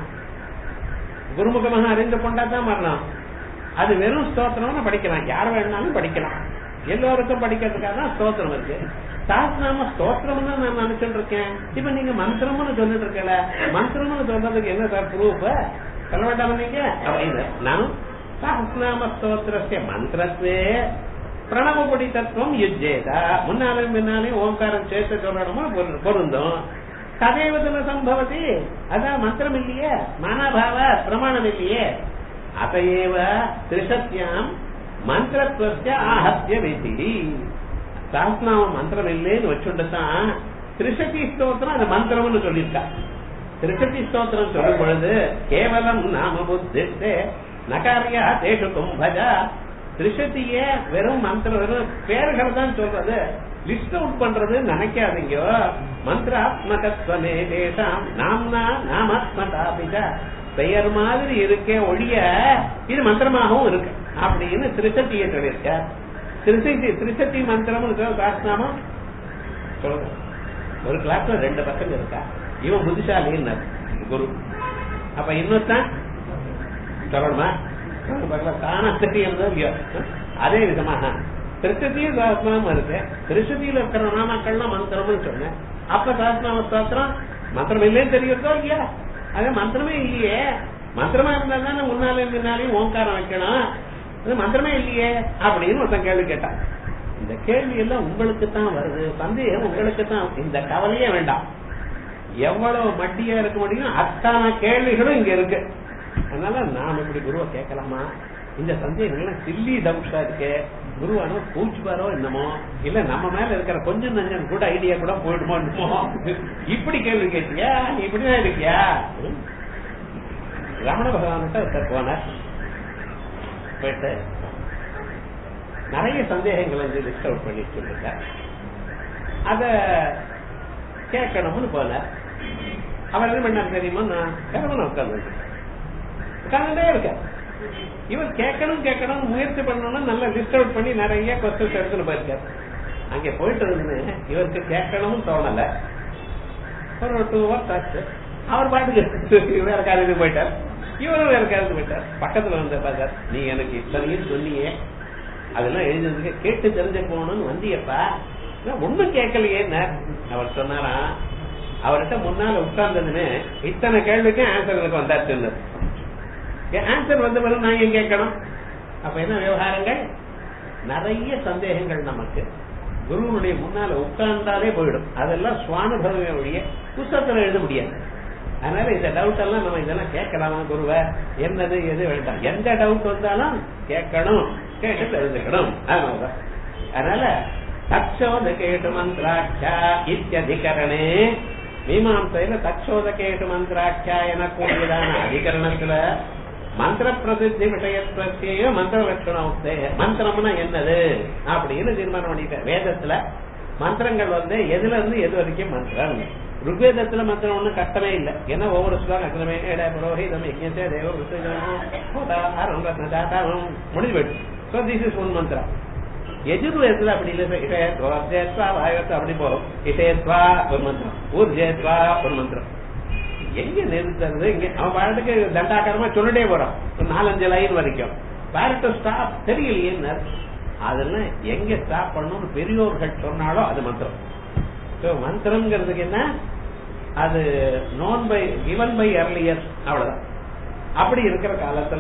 குருமுகமாக அறிந்து கொண்டா தான் வரணும் அது வெறும் ஸ்தோத்திரம்னு படிக்கலாம் யார் வேணாலும் படிக்கலாம் எல்லோருக்கும் படிக்கிறதுக்காக தான் ஸ்தோத்திரம் இருக்கு சாஸ்திரமா ஸ்தோத்திரம் தான் நான் நினைச்சுட்டு இருக்கேன் இப்ப நீங்க மந்திரம்னு சொல்லிட்டு இருக்கல மந்திரம்னு சொல்றதுக்கு என்ன சார் ப்ரூஃப் சொல்ல வேண்டாம் நீங்க அப்படின்னு நானும் சாஸ்திரநாம ஸ்தோத்திரஸ்ய மந்திரத்வே பிரணவபடி தத்துவம் யுஜ்ஜேதா முன்னாலும் பின்னாலையும் ஓங்காரம் சேர்த்து சொல்லணுமா பொரு- பொருந்தும் ததேவதுல சம்பவதி அதான் மந்திரம் இல்லையே மானாபாவ பிரமாணம் இல்லையே அதையேவ திரிசத்யாம் மந்திரத்வஸ்ய ஆஹத்திய விதி சாஸ்திரநாம மந்திரம் இல்லைன்னு வச்சுட்டு தான் திரிசதி ஸ்தோத்திரம் அது மந்திரம்னு சொல்லியிருக்கா திரிசதி ஸ்தோத்திரம் சொல்லும் பொழுது கேவலம் நாம புத்திஸ்தே நகாரியா தேஷு கும்பஜா திரிசதிய வெறும் மந்திரம் வெறும் பேர்கள் தான் சொல்றது லிஸ்ட் அவுட் பண்றது நினைக்காதீங்க மந்திராத்மகத்வமே தேசாம் நாம்னா நாமாத்மதாபிஜா பெயர் மாதிரி இருக்கே ஒழிய இது மந்திரமாகவும் இருக்கு அப்படின்னு திருச்சத்திய சொல்லியிருக்க திருசத்தி திருச்சத்தி மந்திரம் சாஸ்திரமா சொல்லுங்க ஒரு கிளாஸ்ல ரெண்டு பசங்க இருக்கா இவன் புத்திசாலின்னு குரு அப்ப இன்னொருத்தன் சொல்லணுமா தானா தெரியுறதோ இல்லையோ அதே விதமாக திருச்சத்தியும் சாஸ்திரமும் இருக்கு திருச்சத்தியில இருக்கிற நாமக்கள்லாம் மந்திரம்னு சொன்னேன் அப்ப சாஸ்திரநாம ஸ்தோத்திரம் மந்திரம் இல்லைன்னு தெரியுறதோ இல்லையா அது மந்திரமே இல்லையே மந்திரமா இருந்தா தானே முன்னாலே முன்னாலேயும் ஓங்காரம் வைக்கணும் அது மந்திரமே இல்லையே அப்படின்னு ஒருத்தன் கேள்வி கேட்டான் இந்த கேள்வி எல்லாம் உங்களுக்கு தான் வருது சந்தேகம் உங்களுக்கு தான் இந்த கவலையே வேண்டாம் எவ்வளவு மட்டியா இருக்க முடியும் அத்தனை கேள்விகளும் இங்க இருக்கு அதனால நாம் இப்படி குருவை கேட்கலாமா இந்த சந்தேகங்கள்லாம் சில்லி டவுட்ஸா இருக்கு குருவானோ பூச்சுப்பாரோ என்னமோ இல்ல நம்ம மேல இருக்கிற கொஞ்சம் நஞ்சம் கூட ஐடியா கூட போயிடுமோ என்னமோ இப்படி கேள்வி கேட்டியா நீ இப்படிதான் இருக்கியா ரமண பகவான்கிட்ட ஒருத்தர் போனார் போயிட்டு நிறைய சந்தேகங்களை வந்து லிஸ்ட் அவுட் பண்ணி சொல்லிட்டார் அத கேட்கணும்னு போனார் அவர் என்ன பண்ணார் தெரியுமா நான் கிழவன உட்கார்ந்து உட்கார்ந்துட்டே இருக்கேன் இவர் கேட்கணும் கேட்கணும் முயற்சி பண்ணணும்னு நல்லா லிஸ்ட் அவுட் பண்ணி நிறைய கொஸ்டின்ஸ் எடுத்துன்னு போயிருக்காரு அங்க போயிட்டு இருந்து இவருக்கு கேட்கணும்னு தோணல ஒரு டூ ஹவர்ஸ் ஆச்சு அவர் பாட்டுக்கு வேற காரியத்துக்கு போயிட்டார் இவரும் வேற காரியத்துக்கு போயிட்டார் பக்கத்துல வந்து பார்த்தார் நீ எனக்கு இத்தனையும் சொன்னியே அதெல்லாம் எழுதுறதுக்கு கேட்டு தெரிஞ்சு போகணும்னு வந்தியப்பா ஒண்ணும் கேட்கலையே அவர் சொன்னாராம் அவர்கிட்ட முன்னால உட்கார்ந்ததுன்னு இத்தனை கேள்விக்கு ஆன்சர் எனக்கு வந்தாச்சுன்னு ஆன்சர் வந்த பிறகு நான் ஏன் கேட்கணும் அப்ப என்ன விவகாரங்கள் நிறைய சந்தேகங்கள் நமக்கு குருவனுடைய முன்னால உட்கார்ந்தாலே போயிடும் அதெல்லாம் சுவானுபவங்களுடைய புத்தகத்துல எழுத முடியாது அதனால இந்த டவுட் எல்லாம் நம்ம இதெல்லாம் கேட்கலாமா குருவ என்னது எது வேண்டாம் எந்த டவுட் வந்தாலும் கேட்கணும் கேட்டு தெரிஞ்சுக்கணும் அதனாலதான் அதனால தச்சோத கேட்டு மந்திராட்சா இத்தியதிகரணே மீமாசையில தச்சோத கேட்டு மந்திராட்சா எனக்கூடியதான அதிகரணத்துல மந்திர பிரசித்தி விஷயத்திய மந்திர லட்சணம் மந்திரம்னா என்னது அப்படின்னு தீர்மானம் பண்ணிட்டேன் வேதத்துல மந்திரங்கள் வந்து எதுல இருந்து எது வரைக்கும் மந்திரம் ருக்வேதத்துல மந்திரம் ஒண்ணும் கஷ்டமே இல்லை ஏன்னா ஒவ்வொரு ஸ்லோகம் புரோஹிதம் யஜ்ஞசே தேவ விசேஜனம் முடிஞ்சு போயிடுச்சு ஸோ திஸ் இஸ் ஒன் மந்திரம் எஜுர்வேதத்துல அப்படி இல்லை இஷயத்வா வாயத்வா அப்படி போகும் இஷயத்வா ஒரு மந்திரம் ஊர்ஜயத்வா ஒரு மந்திரம் எங்க நிறுத்துறது இங்க அவன் பாட்டுக்கு தண்டாகரமா சொல்லிட்டே போறான் ஒரு நாலஞ்சு லைன் வரைக்கும் வேற ஸ்டாப் தெரியலையே அதெல்லாம் எங்க ஸ்டாப் பண்ணணும்னு பெரியோர்கள் சொன்னாலும் அது மந்திரம் மந்திரம்ங்கிறதுக்கு என்ன அது known by given by earlier அவ்வளவுதான் அப்படி இருக்கிற காலத்துல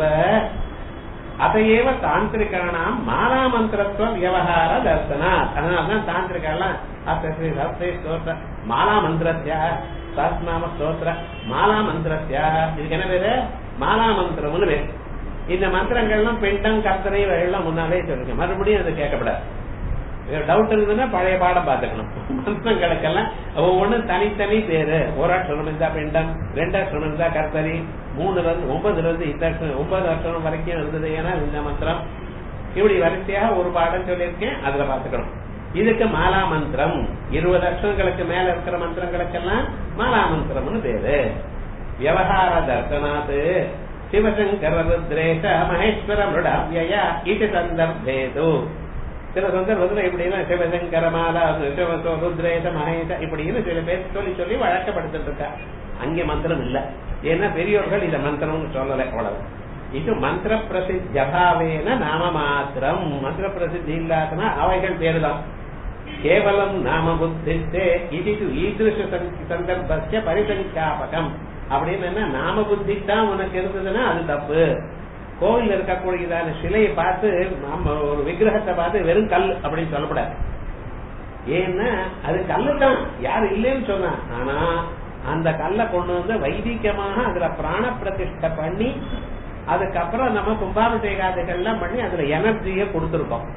அதையேவ தாந்திரிகானாம் மாலா மந்திரத்துவ விவகார தர்சனா அதனாலதான் தாந்திரிகெல்லாம் அஸ்தி சப்தி ஸ்தோத்திர மாலா மந்திரத்தியா சாஸ்நாம ஸ்தோத்திர மாலா மந்திரத்தியா இதுக்கு என்ன பேரு மாலா மந்திரம்னு பேரு இந்த மந்திரங்கள்லாம் பெண்டம் கர்த்தனை எல்லாம் முன்னாலே சொல்லுங்க மறுபடியும் அது கேட்கப்படாது டவுட் இருந்ததுன்னா பழைய பாடம் பாத்துக்கணும் மந்திரங்களுக்கெல்லாம் ஒவ்வொன்றும் தனித்தனி பேரு ஒரு அக்ஷரம் இருந்தா பெண்டம் ரெண்டு அக்ஷரம் இருந்தா கர்த்தரி மூணுல இருந்து ஒன்பதுல இருந்து இந்த அக்ஷரம் ஒன்பது அக்ஷரம் வரைக்கும் இருந்தது ஏன்னா இந்த மந்திரம் இப்படி வரிசையாக ஒரு பாடம் சொல்லியிருக்கேன் அதுல பாத்துக்கணும் இதுக்கு மாலா மந்திரம் இருபது அக்ஷரங்களுக்கு மேல இருக்கிற மந்திரங்களுக்கெல்லாம் மாலா மந்திரம்னு பேரு விவகார தர்சனாத்து சிவசங்கர ருத்ரேஷ மகேஸ்வர மிருடாவியா இது சந்தர்ப்பேது சில சந்தர்ப்பத்துல இப்படின்னா சிவசங்கர மாலா ருத்ரேஷ மகேஷ இப்படின்னு சில பேர் சொல்லி சொல்லி வழக்கப்படுத்திட்டு இருக்கா அங்கே மந்திரம் இல்ல ஏன்னா பெரியோர்கள் இத மந்திரம்னு சொல்லல அவ்வளவு இது மந்திர பிரசித்தி அபாவேன நாம மாத்திரம் மந்திர பிரசித்தி இல்லாதனா அவைகள் பேருதான் கேவலம் நாம புத்தித்தே இது ஈதிருஷ சந்தர்ப்பத்திய பரிசங்காபகம் அப்படின்னு என்ன நாம புத்தி தான் உனக்கு இருந்ததுன்னா அது தப்பு கோவில் இருக்கக்கூடியதான சிலையை பார்த்து நாம ஒரு விக்கிரகத்தை பார்த்து வெறும் கல் அப்படின்னு சொல்லக்கூடாது ஏன்னா அது கல்லு தான் யாரும் இல்லைன்னு சொன்னா ஆனா அந்த கல்லை கொண்டு வந்து வைதிகமாக அதுல பிராண பிரதிஷ்டை பண்ணி அதுக்கப்புறம் நம்ம கும்பாபிஷேகாதிகள்லாம் பண்ணி அதுல எனர்ஜியை கொடுத்துருக்கோம்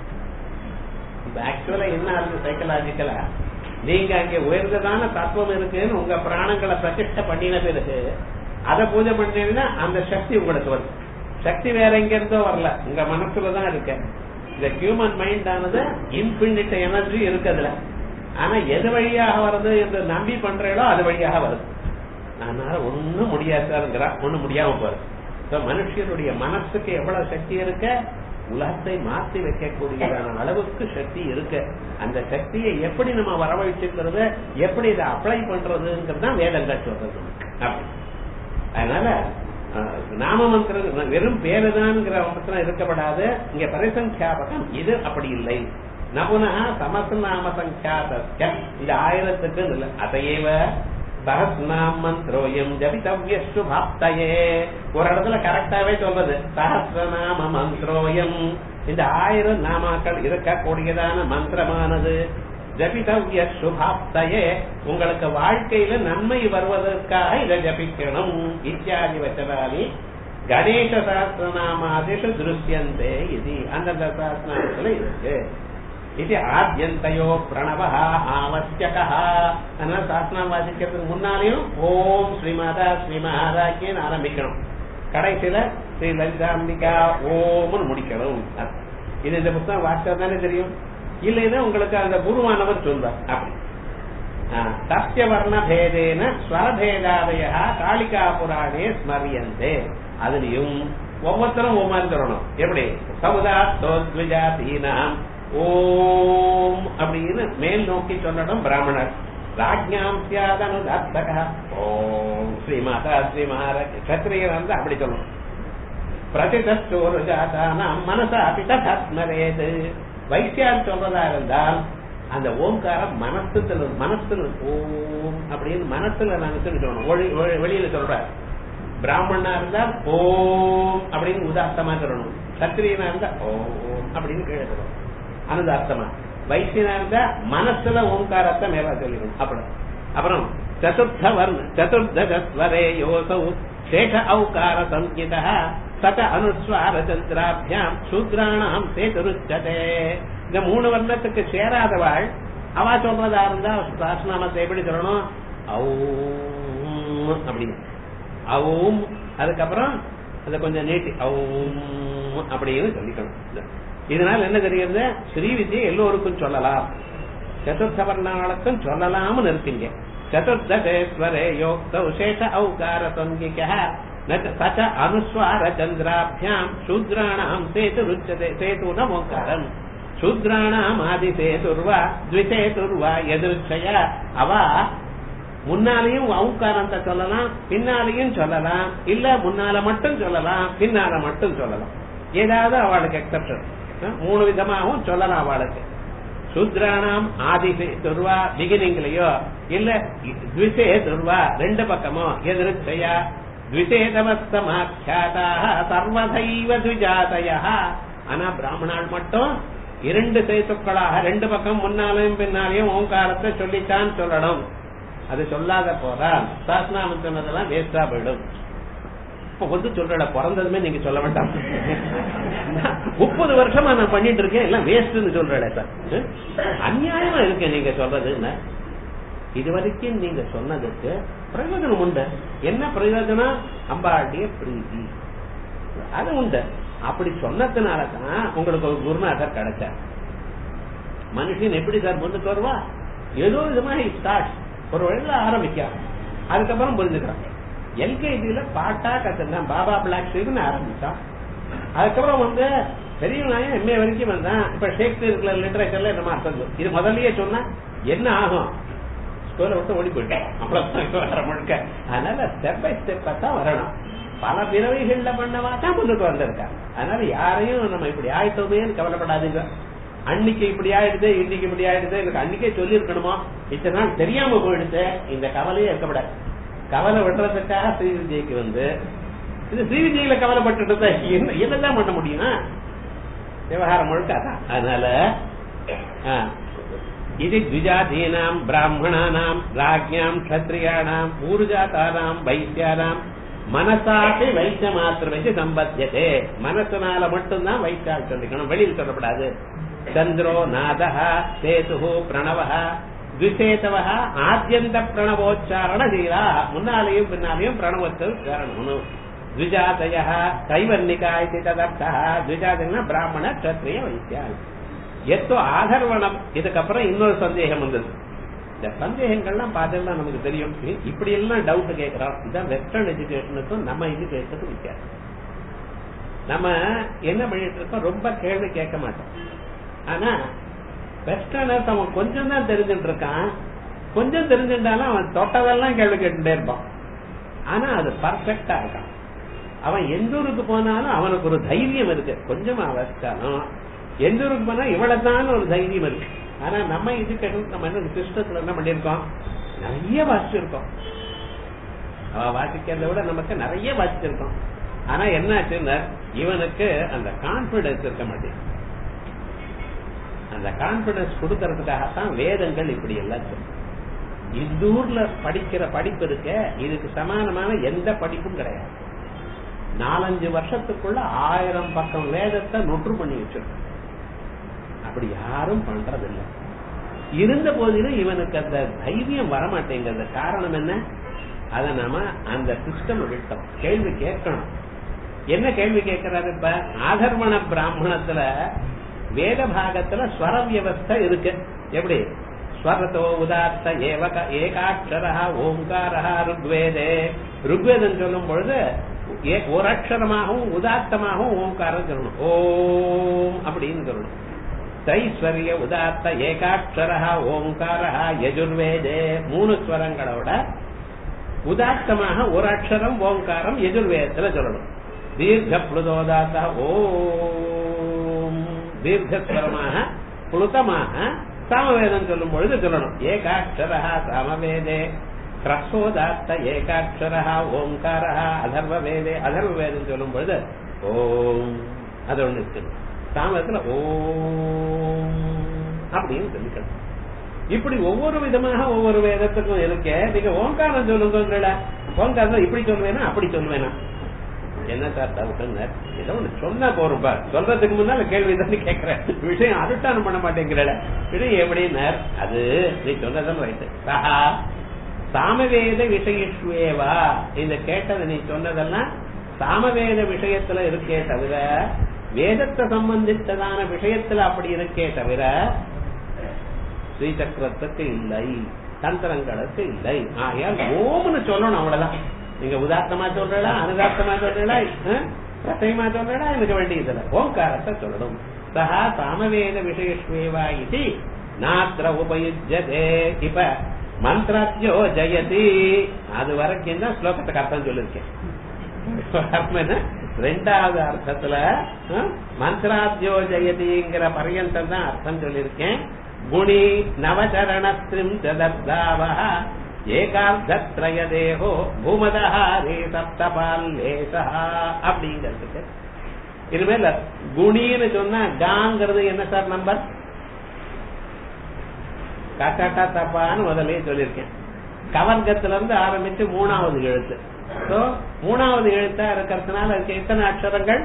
ஆக்சுவலா என்ன ஆகுது சைக்கலாஜிக்கலா நீங்க அங்க உயர்ந்ததான தத்துவம் இருக்குன்னு உங்க பிராணங்களை பிரதிஷ்டை பண்ணின பிறகு அதை பூஜை பண்ணீங்கன்னா அந்த சக்தி உங்களுக்கு வருது சக்தி வேற எங்க இருந்தோ வரல உங்க மனசுலதான் இருக்கு இந்த ஹியூமன் மைண்ட் ஆனது இன்பினிட் எனர்ஜி இருக்கு அதுல ஆனா எது வழியாக வருது என்று நம்பி பண்றீங்களோ அது வழியாக வருது அதனால ஒண்ணும் முடியாதுங்கிறா ஒண்ணும் முடியாம போறது மனுஷனுடைய மனசுக்கு எவ்வளவு சக்தி இருக்க உலகத்தை மாற்றி வைக்கக்கூடியதான அளவுக்கு சக்தி இருக்கு அந்த சக்தியை எப்படி நம்ம வரவழைச்சுக்கிறது எப்படி இதை அப்ளை பண்றதுங்கிறது தான் வேதங்கள் சொல்றது அப்படி அதனால நாம மந்திரம் வெறும் பேருதான்ங்கிற மந்திரம் இருக்கப்படாது இங்க பரிசங்கியாபகம் இது அப்படி இல்லை நபுனா சமச நாம சங்கியாத இந்த ஆயிரத்துக்கு இல்லை அதையேவ சஹஸ்நாம் மந்திரோயம் ஜபிதவ்யஸ்து பாப்தயே ஒரு இடத்துல கரெக்டாவே சொல்றது சஹஸ்ரநாம மந்திரோயம் இந்த ஆயிரம் நாமாக்கள் இருக்கக்கூடியதான மந்திரமானது ஜபிதவ்ய சுபாப்தயே உங்களுக்கு வாழ்க்கையில நன்மை வருவதற்காக இதை ஜபிக்கணும் இத்தியாதி வச்சனாலி கணேச சாஸ்திரநாமாதிஷு திருஷ்யந்தே இது அந்தந்த சாஸ்திரநாமத்துல இருக்கு இது ஆத்தியந்தையோ பிரணவ ஆவசியகா அதனால சாஸ்திரம் வாசிக்கிறதுக்கு முன்னாலேயும் ஓம் ஸ்ரீமாதா ஸ்ரீ மகாராஜின்னு ஆரம்பிக்கணும் கடைசியில ஸ்ரீ லலிதாம்பிகா ஓம்னு முடிக்கணும் இது இந்த புத்தகம் வாசிச்சா தானே தெரியும் இல்லைன்னா உங்களுக்கு அந்த குருவானவர் சொல்வார் அப்படி சத்திய வர்ண பேதேன ஸ்வரபேதாதய காளிகா புராணே ஸ்மரியந்தே அதுலயும் ஒவ்வொருத்தரும் ஒவ்வொரு சொல்லணும் எப்படி சமுதா தோத்விஜாதீனாம் ஓம் அப்படின்னு மேல் நோக்கி சொல்லணும் பிராமணர் ராஜ்யாம் சியாதனு தத்தக ஓம் ஸ்ரீ மாதா ஸ்ரீ மகாராஜ் கத்திரியர் வந்து அப்படி சொல்லணும் பிரதிதோரு ஜாதானாம் மனசா பிதஸ்மரேது வைத்தியார் சொல்றதா இருந்தால் அந்த ஓம்காரம் மனசுல மனசுல ஓம் அப்படின்னு மனசுல நாங்க சொல்லணும் வெளியில சொல்றாரு பிராமணனா இருந்தா ஓம் அப்படின்னு உதார்த்தமா சொல்லணும் சத்திரியனா இருந்தா ஓம் அப்படின்னு கீழே சொல்லணும் அனுதார்த்தமா வைத்தியனா இருந்தா மனசுல ஓம்காரத்தை மேல சொல்லிடணும் அப்படி அப்புறம் சதுர்த்த வர்ண சதுர்தஸ்வரே யோசௌ சேஷ ஔகார சங்கிதா சத அனுஸ்வார சந்திராபியாம் சூத்ராணாம் சேதுருச்சதே இந்த மூணு வர்ணத்துக்கு சேராதவாள் அவ சொல்றதா இருந்தா சாஸ்நாமத்தை எப்படி சொல்லணும் ஔம் அப்படின்னு ஔம் அதுக்கப்புறம் அதை கொஞ்சம் நீட்டி ஔம் அப்படின்னு சொல்லிக்கணும் இதனால என்ன தெரியுது ஸ்ரீ வித்யை எல்லோருக்கும் சொல்லலாம் சதுர்த்த வர்ணாளுக்கும் சொல்லலாம்னு இருக்கீங்க சதுர்தேஸ்வரே யோக்த சேஷ ஔகார சங்கிக சச்ச அனுஸ்வார சந்திராபியாம் சூத்ராணாம் சேது ருச்சதே சேது நமோகாரம் சூத்ராணாம் ஆதி சேதுர்வா த்விசேதுர்வா எதிர்ச்சய அவ முன்னாலையும் ஔகாரத்தை சொல்லலாம் பின்னாலையும் சொல்லலாம் இல்ல முன்னால மட்டும் சொல்லலாம் பின்னால மட்டும் சொல்லலாம் ஏதாவது அவளுக்கு எக்ஸப்ஷன் மூணு விதமாகவும் சொல்லலாம் அவளுக்கு சூத்ராணாம் ஆதி துர்வா பிகினிங்லயோ இல்ல த்விசே துர்வா ரெண்டு பக்கமோ எதிர்ச்சையா த்விசேதமஸ்தமாக்கியாதாக சர்வதைவ த்விஜாதய ஆனா பிராமணால் மட்டும் இரண்டு சேத்துக்களாக ரெண்டு பக்கம் முன்னாலையும் பின்னாலையும் ஓங்காரத்தை சொல்லித்தான் சொல்லணும் அது சொல்லாத போறால் சாஸ்நாமம் சொன்னதெல்லாம் வேஸ்டா போயிடும் இப்ப வந்து சொல்ற பிறந்ததுமே நீங்க சொல்ல வேண்டாம் முப்பது வருஷமா நான் பண்ணிட்டு இருக்கேன் எல்லாம் வேஸ்ட்னு சொல்றேன் சார் அநியாயமா இருக்கு நீங்க சொல்றதுன்னு இது வரைக்கும் நீங்க சொன்னதுக்கு பிரயோஜனம் உண்டு என்ன பிரயோஜனம் அம்பாளுடைய பிரீதி அது உண்டு அப்படி சொன்னதுனாலதான் உங்களுக்கு ஒரு குருநாதர் கிடைச்சார் மனுஷன் எப்படி சார் முன்னுக்கு வருவா ஏதோ விதமா ஸ்டார்ட் ஒரு வழியில ஆரம்பிக்கிறான் அதுக்கப்புறம் புரிஞ்சுக்கிறான் எல்கேஜில பாட்டா கத்துனான் பாபா பிளாக் ஷீப்னு ஆரம்பிச்சான் அதுக்கப்புறம் வந்து பெரிய நாயம் எம்ஏ வரைக்கும் வந்தான் இப்ப ஷேக்ஸ்பியர் லிட்டரேச்சர்ல என்ன அர்த்தம் இது முதல்லயே சொன்னா என்ன ஆகும் ஸ்கூலை விட்டு ஓடி போயிட்டேன் அவ்வளவுதான் வர முழுக்க அதனால ஸ்டெப் பை ஸ்டெப்பா தான் வரணும் பல பிறவைகள்ல பண்ணவா தான் முன்னுக்கு வந்திருக்கா அதனால யாரையும் நம்ம இப்படி ஆயிட்டோமேன்னு கவலைப்படாதீங்க அன்னைக்கு இப்படி ஆயிடுது இன்னைக்கு இப்படி ஆயிடுது எனக்கு அன்னைக்கே சொல்லி இருக்கணுமா இத்தனை நாள் தெரியாம போயிடுது இந்த கவலையே இருக்கப்படாது கவலை விடுறதுக்காக ஸ்ரீ விஜய்க்கு வந்து இது ஸ்ரீ விஜயில கவலைப்பட்டு என்ன என்னதான் பண்ண முடியும் விவகாரம் முழுக்க அதான் அதனால இது த்விஜாதீனாம் பிராமணானாம் ராஜ்யாம் கத்திரியானாம் ஊர்ஜாத்தானாம் வைத்தியானாம் மனசாப்பி வைத்திய மாத்திர வச்சு சம்பத்தியதே மனசனால மட்டும்தான் வைத்தியால் சொல்லிக்கணும் வெளியில் சொல்லப்படாது சந்திரோ நாதः சேது பிரணவ த்விசேதவ ஆத்தியந்த பிரணவோச்சாரண சீலா முன்னாலேயும் பின்னாலேயும் பிரணவத்தை உச்சாரணம் த்விஜாதய கைவர்ணிகா இது ததர்த்தா த்விஜாதனா பிராமண கத்திரிய வைத்தியால் எத்தோ ஆதர்வணம் இதுக்கப்புறம் இன்னொரு சந்தேகம் வந்தது இந்த சந்தேகங்கள்லாம் பார்த்தா நமக்கு தெரியும் இப்படி எல்லாம் டவுட் கேட்கிறோம் இதான் வெஸ்டர்ன் எஜுகேஷனுக்கும் நம்ம எஜுகேஷனுக்கும் வித்தியாசம் நம்ம என்ன பண்ணிட்டு இருக்கோம் ரொம்ப கேள்வி கேட்க மாட்டோம் ஆனா வெஸ்டர்னர்ஸ் அவன் கொஞ்சம் தான் தெரிஞ்சுட்டு இருக்கான் கொஞ்சம் தெரிஞ்சுட்டாலும் அவன் தொட்டதெல்லாம் கேள்வி கேட்டுட்டே இருப்பான் ஆனா அது பர்ஃபெக்டா இருக்கான் அவன் எந்த ஊருக்கு போனாலும் அவனுக்கு ஒரு தைரியம் இருக்கு கொஞ்சமா வச்சாலும் எந்த ஊருக்கு போனா இவ்வளவுதான் ஒரு தைரியம் இருக்கு ஆனா நம்ம எஜுகேஷன் நம்ம என்ன சிஸ்டத்துல என்ன பண்ணிருக்கோம் நிறைய வாசிச்சிருக்கோம் அவ வாசிக்கிறத விட நமக்கு நிறைய வாசிச்சிருக்கோம் ஆனா என்ன ஆச்சுன்னா இவனுக்கு அந்த கான்பிடன்ஸ் இருக்க மாட்டேங்குது அந்த கான்பிடன்ஸ் கொடுக்கறதுக்காகத்தான் வேதங்கள் இப்படி எல்லாம் சொல்லும் இந்த ஊர்ல படிக்கிற படிப்பு இருக்க இதுக்கு சமானமான எந்த படிப்பும் கிடையாது நாலஞ்சு வருஷத்துக்குள்ள ஆயிரம் பக்கம் வேதத்தை நொற்று பண்ணி வச்சிருக்கோம் அப்படி யாரும் பண்றதில்லை இருந்த போதிலும் இவனுக்கு அந்த தைரியம் வரமாட்டேங்கிறது காரணம் என்ன அத நாம அந்த சிஸ்டம் விட்டோம் கேள்வி கேட்கணும் என்ன கேள்வி கேட்கிறாரு இப்ப ஆதர்வண பிராமணத்துல வேத பாகத்துல ஸ்வர வியவஸ்தை இருக்கு எப்படி ஸ்வரத்தோ உதாத்த ஏவக ஏகாட்சரா ஓங்காரா ருக்வேதே ருக்வேதம் சொல்லும் பொழுது ஏ- ஒரு அக்ஷரமாகவும் உதாத்தமாகவும் ஓங்காரம் சொல்லணும் ஓம் அப்படின்னு சொல்லணும் தைஸ்வரிய உதாத்த ஏகாட்சரா ஓங்காரா யஜுர்வேதே மூணு ஸ்வரங்களோட உதாத்தமாக ஒரு அக்ஷரம் ஓங்காரம் எதிர்வேதத்துல சொல்லணும் தீர்க்க புளுதோதாத்த ஓம் தீர்க்கஸ்வரமாக புளுதமாக சாமவேதம் சொல்லும் பொழுது சொல்லணும் ஏகாட்சரா சாமவேதே ஹ்ரஸ்வோதாத்த ஏகாட்சரா ஓங்காரா அதர்வ வேதே அதர்வ வேதம் சொல்லும் பொழுது ஓம் அது ஒண்ணு இருக்கு சாமவேதத்துல ஓம் அப்படின்னு சொல்லிக்கணும் இப்படி ஒவ்வொரு விதமாக ஒவ்வொரு வேதத்துக்கும் இருக்கு நீங்க ஓங்காரம் சொல்லுங்க ஓங்காரம் இப்படி சொல்லுவேனா அப்படி சொல்லுவேனா என்ன சார் டவுட்னர் ஏதோ ஒண்ணு சொன்னா போறப்பா சொல்றதுக்கு முன்னால கேள்வி தானே கேட்கிறேன் விஷயம் அனுஷ்டானம் பண்ண மாட்டேங்கிறட விஷயம் எப்படின்னார் அது நீ சொன்னதும் ரைட்டு சஹா சாமவேத விஷயஸ்வேவா இந்த கேட்டது நீ சொன்னதெல்லாம் சாமவேத விஷயத்துல இருக்கே தவிர வேதத்தை சம்பந்தித்ததான விஷயத்துல அப்படி இருக்கே தவிர ஸ்ரீசக்கரத்துக்கு இல்லை தந்திரங்களுக்கு இல்லை ஆகையால் ஓம்னு சொல்லணும் அவ்வளவுதான் நீங்க உதாத்தமா சொல்றா அனுதாத்தமா சொல்றா பிரசயமா சொல்றா எனக்கு வேண்டியதில்ல ஓங்காரத்தை சொல்லணும் சஹா சாமவேத விஷயஸ்வேவா இது நாத்திர உபயுஜதே இப்ப மந்திராத்தியோ ஜெயதி அது வரைக்கும் தான் ஸ்லோகத்துக்கு அர்த்தம் சொல்லிருக்கேன் அர்த்தம் என்ன? ரெண்டாவது அர்த்தத்துல அஹ், மந்திராத்தியோ ஜெயதிங்கிற பர்யந்தம் தான் அர்த்தம் சொல்லியிருக்கேன் குணி நவச்சரணஸ்திரிம் சதர்தாவ ஏகார்த்தத்ரய தேகோ பூமதஹாரே சப்தபால்லேசா அப்படிங்கிறதுக்கு இனிமேல் குணின்னு சொன்னா காங்கிறது என்ன சார் நம்பர் கட்டாட்டா தப்பான்னு முதல்லயே சொல்லியிருக்கேன் கவர்க்கத்துல இருந்து ஆரம்பிச்சு மூணாவது எழுத்து So, மூணாவது எழுத்தா இருக்கிறதுனால அதுக்கு எத்தனை அக்ஷரங்கள்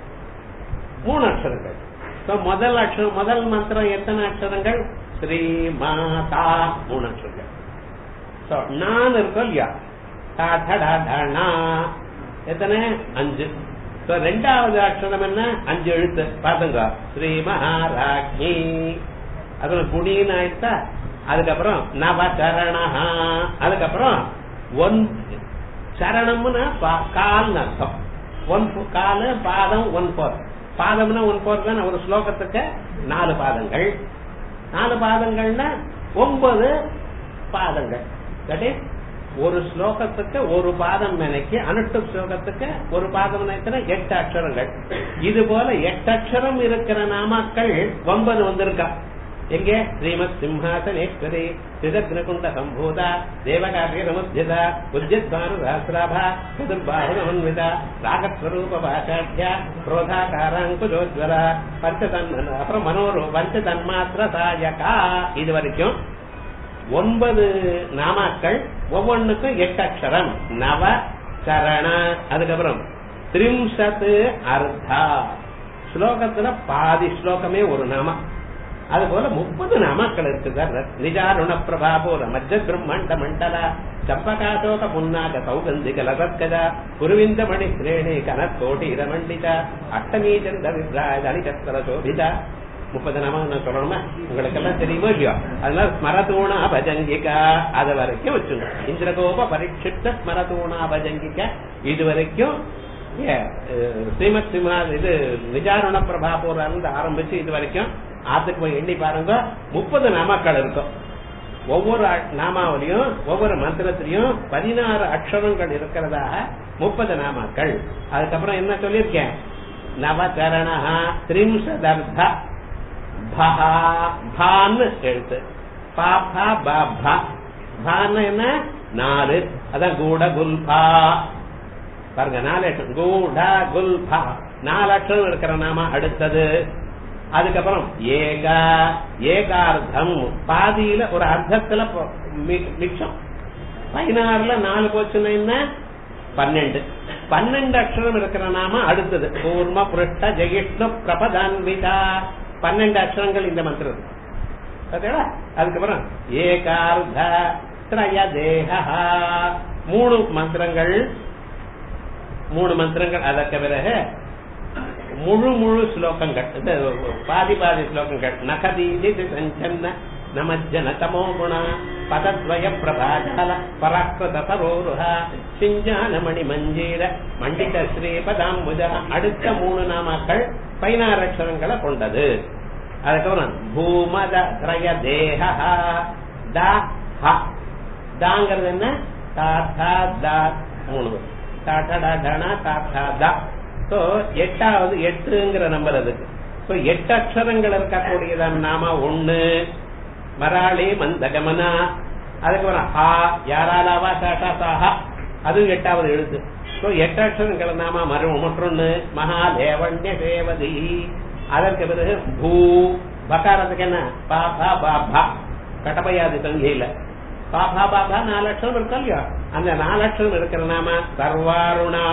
மூணு அக்ஷரங்கள் So, முதல் அக்ஷரம் முதல் மந்திரம் எத்தனை அக்ஷரங்கள் ஸ்ரீ மாதா மூணு அக்ஷரங்கள் So, நான் இருக்கும் இல்லையா டா, ட, டா, ட, நா. எத்தனை அஞ்சு So, ரெண்டாவது அக்ஷரம் என்ன அஞ்சு எழுத்து பாத்துங்க ஸ்ரீ மகாராஜி அதுல குடின்னு ஆயிடுச்சா அதுக்கப்புறம் நவச்சரணஹா அதுக்கப்புறம் ஒன் சரணம்னா பா- கால்னு அர்த்தம் ஒன் ஃபோ- காலு பாதம் ஒன் போர் பாதம்னா ஒன் போர் தான் ஒரு ஸ்லோகத்துக்கு நாலு பாதங்கள் நாலு பாதங்கள்னா ஒன்பது பாதங்கள் That is, ஒரு ஸ்லோகத்துக்கு ஒரு பாதம் நினைக்கு அனுட்டு ஸ்லோகத்துக்கு ஒரு பாதம் நினைக்கிற எட்டு அக்ஷரங்கள் இது போல எட்டு அக்ஷரம் இருக்கிற நாமாக்கள் ஒன்பது வந்திருக்கா எங்கே ஸ்ரீமத் சிம்ஹாசனேஸ்வரி சிதக்னகுண்ட சம்பூதா தேவகாரிய நமுத்தியதா உஜ்ஜத்வானு சஹசிராபா சதுர்பாகுமன்விதா ராகஸ்வரூப பாஷாட்யா குரோதாகாராங்குஜோஜ்வரா பஞ்சதன் அப்புறம் மனோரு பஞ்ச தன்மாத்திர சாயகா இது வரைக்கும் ஒன்பது நாமாக்கள் ஒவ்வொன்றுக்கும் எட்டு அக்ஷரம் நவ சரண அதுக்கப்புறம் திரிம்சத்து அர்த்தா ஸ்லோகத்துல பாதி ஸ்லோகமே ஒரு நாமம் அது போல முப்பது நாமாக்கள் இருக்கு சார் நிஜாருண பிரபாபூர மஜ்ஜ பிரம்மண்ட மண்டல சப்பகாசோக புன்னாக சௌகந்திக லசத்கஜ குருவிந்த மணி ஸ்ரேணி கனத்தோட்டி இரமண்டித அஷ்டமீ சந்த விப்ராய தனிச்சத்திர சோபிதா முப்பது நாம நான் சொல்லணுமா உங்களுக்கு எல்லாம் தெரியுமோ இல்லையோ அதனால ஸ்மரதூணா பஜங்கிகா அது வரைக்கும் வச்சுங்க இந்திரகோப பரீட்சித்த ஸ்மரதூணா பஜங்கிகா இது வரைக்கும் ஏ, அஹ், ஸ்ரீமத் சிம்ஹா இது நிஜாருண பிரபாபூர்ல இருந்து ஆரம்பிச்சு இது வரைக்கும் ஆத்துக்கு போய் எண்ணி பாருங்க முப்பது நாமாக்கள் இருக்கும் ஒவ்வொரு அ- நாமாவிலையும் ஒவ்வொரு மந்திரத்திலையும் பதினாறு அக்ஷரங்கள் இருக்கிறதாக முப்பது நாமாக்கள் அதுக்கப்புறம் என்ன சொல்லியிருக்கேன் நவச்சரணா திரிம்சதர்த்த பஹா பான்னு எழுத்து பாபா பாபா பான்னு என்ன நாலு அதான் கூட குல்பா பாருங்க நாலு அக்ஷரம் கூட குல்பா நாலு அக்ஷரம் இருக்கிற நாம அடுத்தது அதுக்கப்புறம் ஏகா ஏகார்த்தம் பாதியில ஒரு அர்த்தத்துல போ- மி- மிச்சம் பதினாறுல நாலு போச்சுன்னா என்ன பன்னெண்டு பன்னெண்டு அக்ஷரம் இருக்கிற நாம அடுத்தது கூர்ம புருஷ்ட ஜெயிஷ்ணு பிரபதான்விதா பன்னெண்டு அக்ஷரங்கள் இந்த மந்திரம் பார்த்தீங்களா அதுக்கப்புறம் ஏகார்த்த திரய தேகா மூணு மந்திரங்கள் மூணு மந்திரங்கள் அதற்கு பிறகு முழு முழு ஸ்லோகங்கள் இந்த பாதி பாதி ஸ்லோகங்கள் நகதீதி சஞ்சன்ன நமஜன தமோ குண பதத்வய பிரபாஜால பராக்கிருத சரோருஹ சிஞ்சான மணி மஞ்சீர மண்டித ஸ்ரீ பதாம்புஜ அடுத்த மூணு நாமாக்கள் பதினாறு அக்ஷரங்களை கொண்டது அதுக்கப்புறம் பூமத திரய தேக த ஹ தாங்கிறது என்ன தா தா தா மூணு தா டா டா டனா தா தா தா சோ எட்டாவது எட்டுங்கிற நம்பர் அதுக்கு சோ எட்டு அக்ஷரங்கள் இருக்கக்கூடியதான் நாம ஒண்ணு மராளி மந்தகமனா அதுக்கப்புறம் ஹா யாராலாவா டாட்டா சாஹா அதுவும் எட்டாவது எழுத்து சோ எட்டு அக்ஷரங்கள் நாம மறு மற்றொன்னு மகாதேவண்ய தேவதி அதற்கு பிறகு பூ பகாரத்துக்கு என்ன பா பா பா பா கடப்பையாது சங்கையில பாபா பாபா நாலு லட்சம் இருக்கும் இல்லையா அந்த நாலு லட்சம் இருக்கிற நாம சர்வாருணா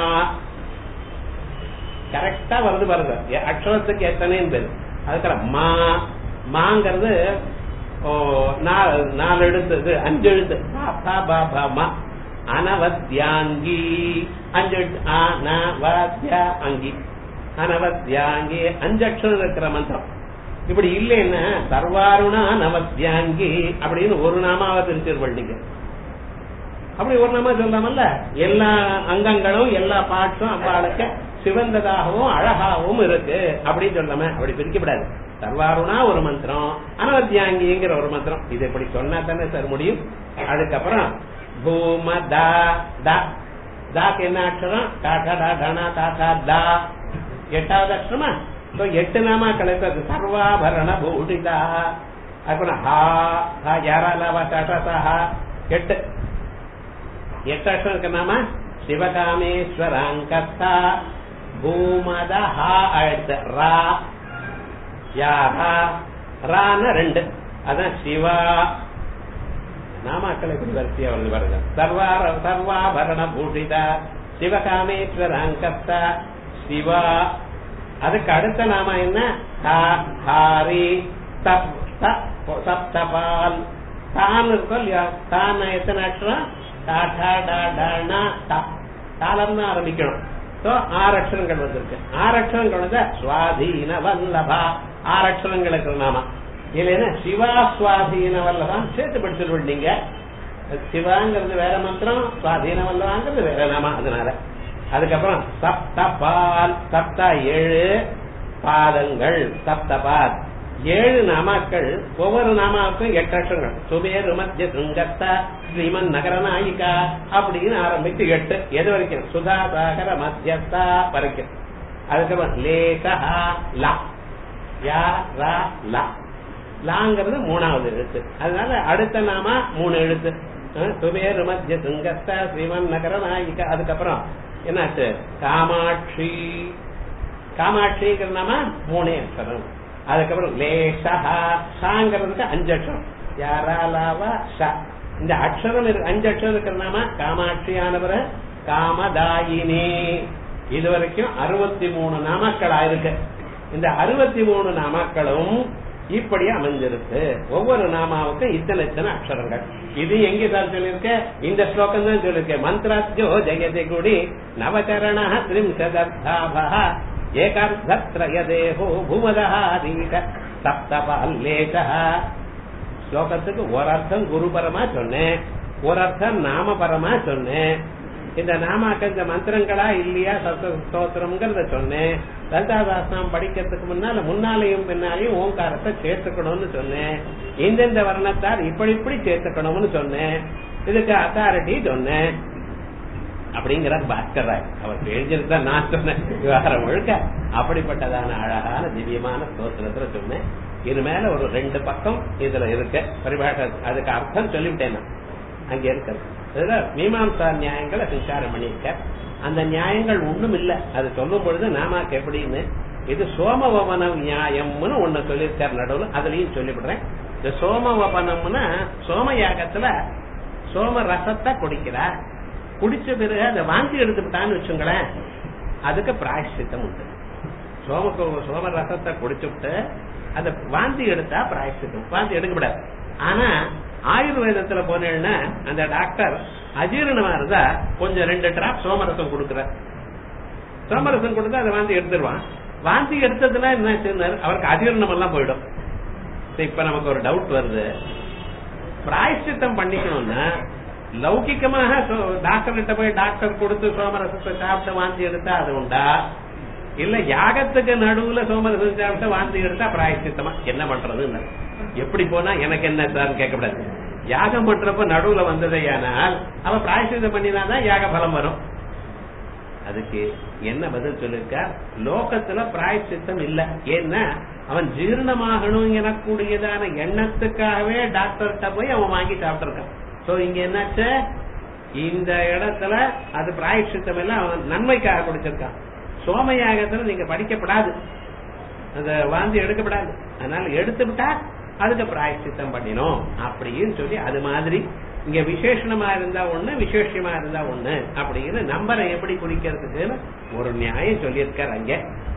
கரெக்டா வருது பாருங்க எ- அக்ஷரத்துக்கு எத்தனைன்னு பேரு அதுக்கப்புறம் மா மாங்கிறது ஓ நாலு நாலு எழுத்து இது அஞ்சு எழுத்து பாபா பாபா மா அனவத்யாங்கி அஞ்சு எழுத்து அனவத்யா அங்கி அனவத்யாங்கி அஞ்சு அக்ஷரம் இருக்கிற மந்திரம் இப்படி இல்லைன்னா சர்வாருணா நவத்யாங்கி அப்படின்னு ஒரு நாமாவை பிரிச்சிருப்பள் நீங்க அப்படி ஒரு நாமா சொல்லலாமல்ல எல்லா அங்கங்களும் எல்லா பாட்டும் அம்பாளுக்கு சிவந்ததாகவும் அழகாகவும் இருக்கு அப்படின்னு சொல்லாம அப்படி பிரிக்கப்படாது சர்வாருணா ஒரு மந்திரம் அனவத்தியாங்கிங்கிற ஒரு மந்திரம் இது இப்படி சொன்னா தானே சார் முடியும் அதுக்கப்புறம் பூம தா தா தாக்கு என்ன அக்ஷரம் டாடா டா டனா தாத்தா தா எட்டாவது அக்ஷரமா So, எட்டு நாமா கலைத்தது சர்வாபரண பூடிதா அதுக்கப்புறம் ஹா ஹா யாராலாவா டாடா சாஹா எட்டு எட்டு அக்ஷரம் இருக்க நாம சிவகாமேஸ்வராங்கத்தா பூமத ஹா அடுத்து ரா யாரா ரான ரெண்டு அதான் சிவா நாமாக்களை இப்படி வரிசையா வருது பாருங்க சர்வார சர்வாபரண பூஷித சிவகாமேஸ்வராங்கத்தா சிவா அதுக்கு அடுத்த நாம என்ன தா- தாரி தப் த- சப்தபால் தான் இருக்கும் இல்லையா தான் எத்தனை அக்ஷரம் டா டா டா டா நா டா தாளம்னு ஆரம்பிக்கணும் So, ஆறு அக்ஷரங்கள் வந்திருக்கு ஆறு அக்ஷரங்கள் வந்து சுவாதீன வல்லபா ஆறு அக்ஷரங்களுக்கு நாம இல்லைன்னா சிவா சுவாதீன வல்லபான் சேர்த்து படிச்சுட்டு நீங்க சிவாங்கிறது வேற மந்திரம் சுவாதீன வல்லபாங்கிறது வேற நாம அதனால அதுக்கப்புறம் சப்தபால் சப்தா ஏழு பாதங்கள் சப்தபாத் ஏழு நாமாக்கள் ஒவ்வொரு நாமாவுக்கும் எட்டு அக்ஷரங்கள் சுபேரு மத்திய சுங்கத்தா ஸ்ரீமன் நகரநாயிகா அப்படின்னு ஆரம்பித்து எட்டு எது வரைக்கும் சுதா சாகர மத்தியஸ்தா வரைக்கும் அதுக்கப்புறம் லேகா லா யா ரா லா லாங்கிறது மூணாவது எழுத்து அதனால அடுத்த நாம மூணு எழுத்து அஹ், சுபேரு மத்திய சுங்கஸ்தா ஸ்ரீமன் நகரநாயிகா அதுக்கப்புறம் என்னாச்சு காமாட்சி காமாட்சிங்கிற நாம மூணே அக்ஷரம் அதுக்கப்புறம் லேசா ஷாங்கிறதுக்கு அஞ்சு அக்ஷரம் யாராலாவா ஷா இந்த அக்ஷரம் இருக்கு அஞ்சு அக்ஷரம் இருக்கிற நாம காமாட்சியானவர காமதாயினி இது வரைக்கும் அறுபத்தி மூணு நாமக்கள் ஆயிருக்கு இந்த அறுபத்தி மூணு நாமாக்களும் இப்படி அமைஞ்சிருக்கு ஒவ்வொரு நாமாவுக்கும் இத்தனை இத்தனை அக்ஷரங்கள் இது எங்க சார் சொல்லிருக்க இந்த ஸ்லோகம் தான் சொல்லிருக்க மந்திராஜோ ஜெயதி குடி நவச்சரண திரிம்சதர்த்தாபா ஏகார்த்தத்ரய தேகோ பூமதஹாதீக சப்தபால்லேஷா ஸ்லோகத்துக்கு ஒரு அர்த்தம் குருபரமா சொன்னேன் ஒரு அர்த்தம் நாமபரமா சொன்னேன் இந்த நாமாக்கள் இந்த மந்திரங்களா இல்லையா சத்த ஸ்தோத்திரம்ங்கிறத சொன்னேன் லலிதாதாசனம் படிக்கிறதுக்கு முன்னால முன்னாலையும் பின்னாலையும் ஓங்காரத்தை சேர்த்துக்கணும்னு சொன்னேன் இந்தெந்த வர்ணத்தார் இப்படி இப்படி சேர்த்துக்கணும்னு சொன்னேன் இதுக்கு அத்தாரிட்டி சொன்னேன் அப்படிங்கிறார் பாஸ்கர் ராய் அவர் எழுதியிருந்தா நான் சொன்னேன் விவகாரம் முழுக்க அப்படிப்பட்டதான அழகான திவ்யமான ஸ்தோத்திரத்துல சொன்னேன் இது மேல ஒரு ரெண்டு பக்கம் இதுல இருக்கு பரிபாஷ அதுக்கு அர்த்தம் சொல்லிவிட்டேன் நான் அங்க இருக்கிறது இதுல மீமாம்சா நியாயங்களை விசாரம் பண்ணியிருக்க அந்த நியாயங்கள் ஒண்ணும் இல்ல அது சொல்லும் பொழுது நாமாக்கு எப்படின்னு இது சோமவபன நியாயம்னு ஒண்ணு சொல்லியிருக்கார் நடுவில் அதுலயும் சொல்லிவிடுறேன் இந்த சோமவபனம்னா சோம யாகத்துல சோம ரசத்தை குடிக்கிறார் குடிச்ச பிறகு அதை வாந்தி எடுத்துட்டான்னு வச்சுங்களேன் அதுக்கு பிராயஷ்சித்தம் உண்டு சோம சோம ரசத்தை குடிச்சுட்டு அந்த வாந்தி எடுத்தா பிராயஷ்சித்தம் வாந்தி எடுக்கப்படாது ஆனா ஆயுர்வேதத்துல போனேன்னா அந்த டாக்டர் அஜீரணமா இருந்தா கொஞ்சம் ரெண்டு டிராப் சோமரசம் கொடுக்குறார் சோமரசம் கொடுத்தா அதை வாந்தி எடுத்துருவான் வாந்தி எடுத்ததுல என்ன சொன்னார் அவருக்கு அஜீரணம் எல்லாம் போயிடும் இப்ப நமக்கு ஒரு டவுட் வருது பிராயஷ்சித்தம் பண்ணிக்கணும்னா லௌகிக்கமாக டாக்டர் கிட்ட போய் டாக்டர் கொடுத்து சோமரசத்தை சாப்பிட்டு வாந்தி எடுத்தா அது உண்டா இல்ல யாகத்துக்கு நடுவுல சோமரசம் சாப்பிட்டு வாந்தி எடுத்தா பிராயஷ்சித்தமா என்ன பண்றதுன்னு எப்படி போனா எனக்கு என்ன சார் கேட்கக்கூடாது யாகம் பண்றப்ப நடுவுல வந்ததையானால் அவன் பிராயசித்தம் பண்ணினாதான் யாக பலம் வரும் அதுக்கு என்ன பதில் சொல்லிருக்க லோகத்துல பிராயசித்தம் இல்ல ஏன்னா அவன் ஜீரணமாகணும் எனக்கூடியதான எண்ணத்துக்காகவே டாக்டர்கிட்ட போய் அவன் வாங்கி சாப்பிட்டிருக்கான் சோ இங்க என்னாச்சு இந்த இடத்துல அது பிராயசித்தம் எல்லாம் அவன் நன்மைக்காக குடிச்சிருக்கான் சோமயாகத்துல நீங்க படிக்கப்படாது அந்த வாந்தி எடுக்கப்படாது அதனால எடுத்து விட்டா அதுக்கு பிராயசித்தம் பண்ணினோம் அப்படின்னு சொல்லி அது மாதிரி இங்க விசேஷமா இருந்தா ஒண்ணு விசேஷமா இருந்தா ஒண்ணு அப்படின்னு நம்பரை எப்படி குறிக்கிறதுக்குன்னு ஒரு நியாயம் சொல்லியிருக்கார் அங்க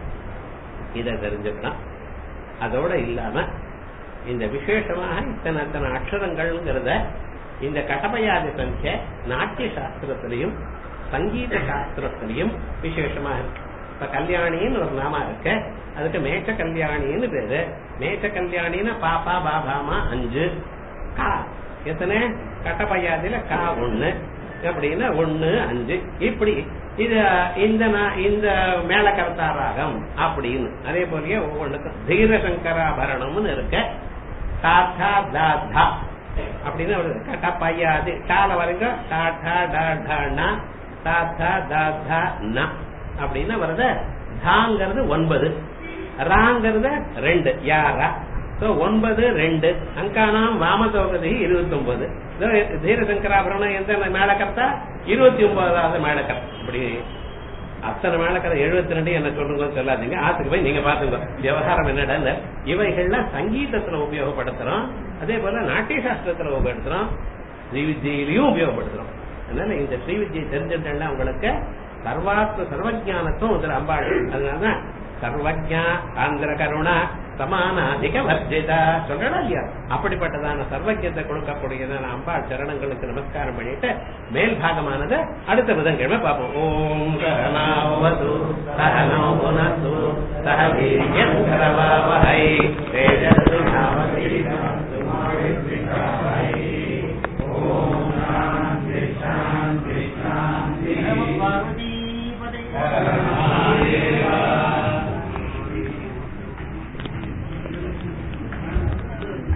இத தெரிஞ்சுக்கலாம் அதோட இல்லாம இந்த விசேஷமாக இத்தனை இத்தனை அக்ஷரங்கள்ங்கிறத இந்த கடமையாதி சங்கிய நாட்டிய சாஸ்திரத்திலையும் சங்கீத சாஸ்திரத்திலையும் விசேஷமா இருக்கு இப்ப கல்யாணின்னு ஒரு நாமா இருக்கு அதுக்கு மேச்ச கல்யாணின்னு பேரு மேச்ச கல்யாணின்னு பாப்பா பாபாமா அஞ்சு கா எத்தனை கட்டப்பையாதில கா ஒண்ணு அப்படின்னா ஒண்ணு அஞ்சு இப்படி இது இந்த இந்த மேலகர்த்தா ராகம் அப்படின்னு அதே போலயே ஒவ்வொன்றுக்கும் தீரசங்கராபரணம்னு இருக்க தாத்தா தாத்தா அப்படின்னு ஒரு கட்டப்பையாது டால வரைக்கும் டாடா டாடா தாத்தா தாத்தா ந அப்படின்னு வருது தாங்கிறது ஒன்பது ராங்கிறது ரெண்டு யாரா சோ ஒன்பது ரெண்டு அங்கானாம் வாமதோகதி இருபத்தி ஒன்பது தீரசங்கராபரணம் எந்த மேலக்கர்த்தா இருபத்தி ஒன்பதாவது மேலக்கர் இப்படி அத்தனை மேலக்கரை எழுபத்தி ரெண்டு என்ன சொல்றீங்கன்னு சொல்லாதீங்க ஆத்துக்கு போய் நீங்க பாத்துங்க விவகாரம் என்னடா இவைகள்லாம் சங்கீதத்துல உபயோகப்படுத்துறோம் அதே போல நாட்டிய சாஸ்திரத்துல உபயோகப்படுத்துறோம் ஸ்ரீவித்யிலையும் உபயோகப்படுத்துறோம் அதனால இந்த ஸ்ரீவித்யை தெரிஞ்சிட்டா உங்களுக்கு சர்வாத்ம சர்வஜானத்தும் இதுல அம்பாள் அதனாலதான் சர்வஜா ஆந்திர கருணா சமானாதிக வர்ஜிதா சொல்றா இல்லையா அப்படிப்பட்டதான சர்வஜத்தை கொடுக்கக்கூடியதான அம்பாள் சரணங்களுக்கு நமஸ்காரம் பண்ணிட்டு மேல் பாகமானது அடுத்த புதன்கிழமை பார்ப்போம் ஓம் சகனாவது சகனோ புனது சக வீரியங்கரவாவஹை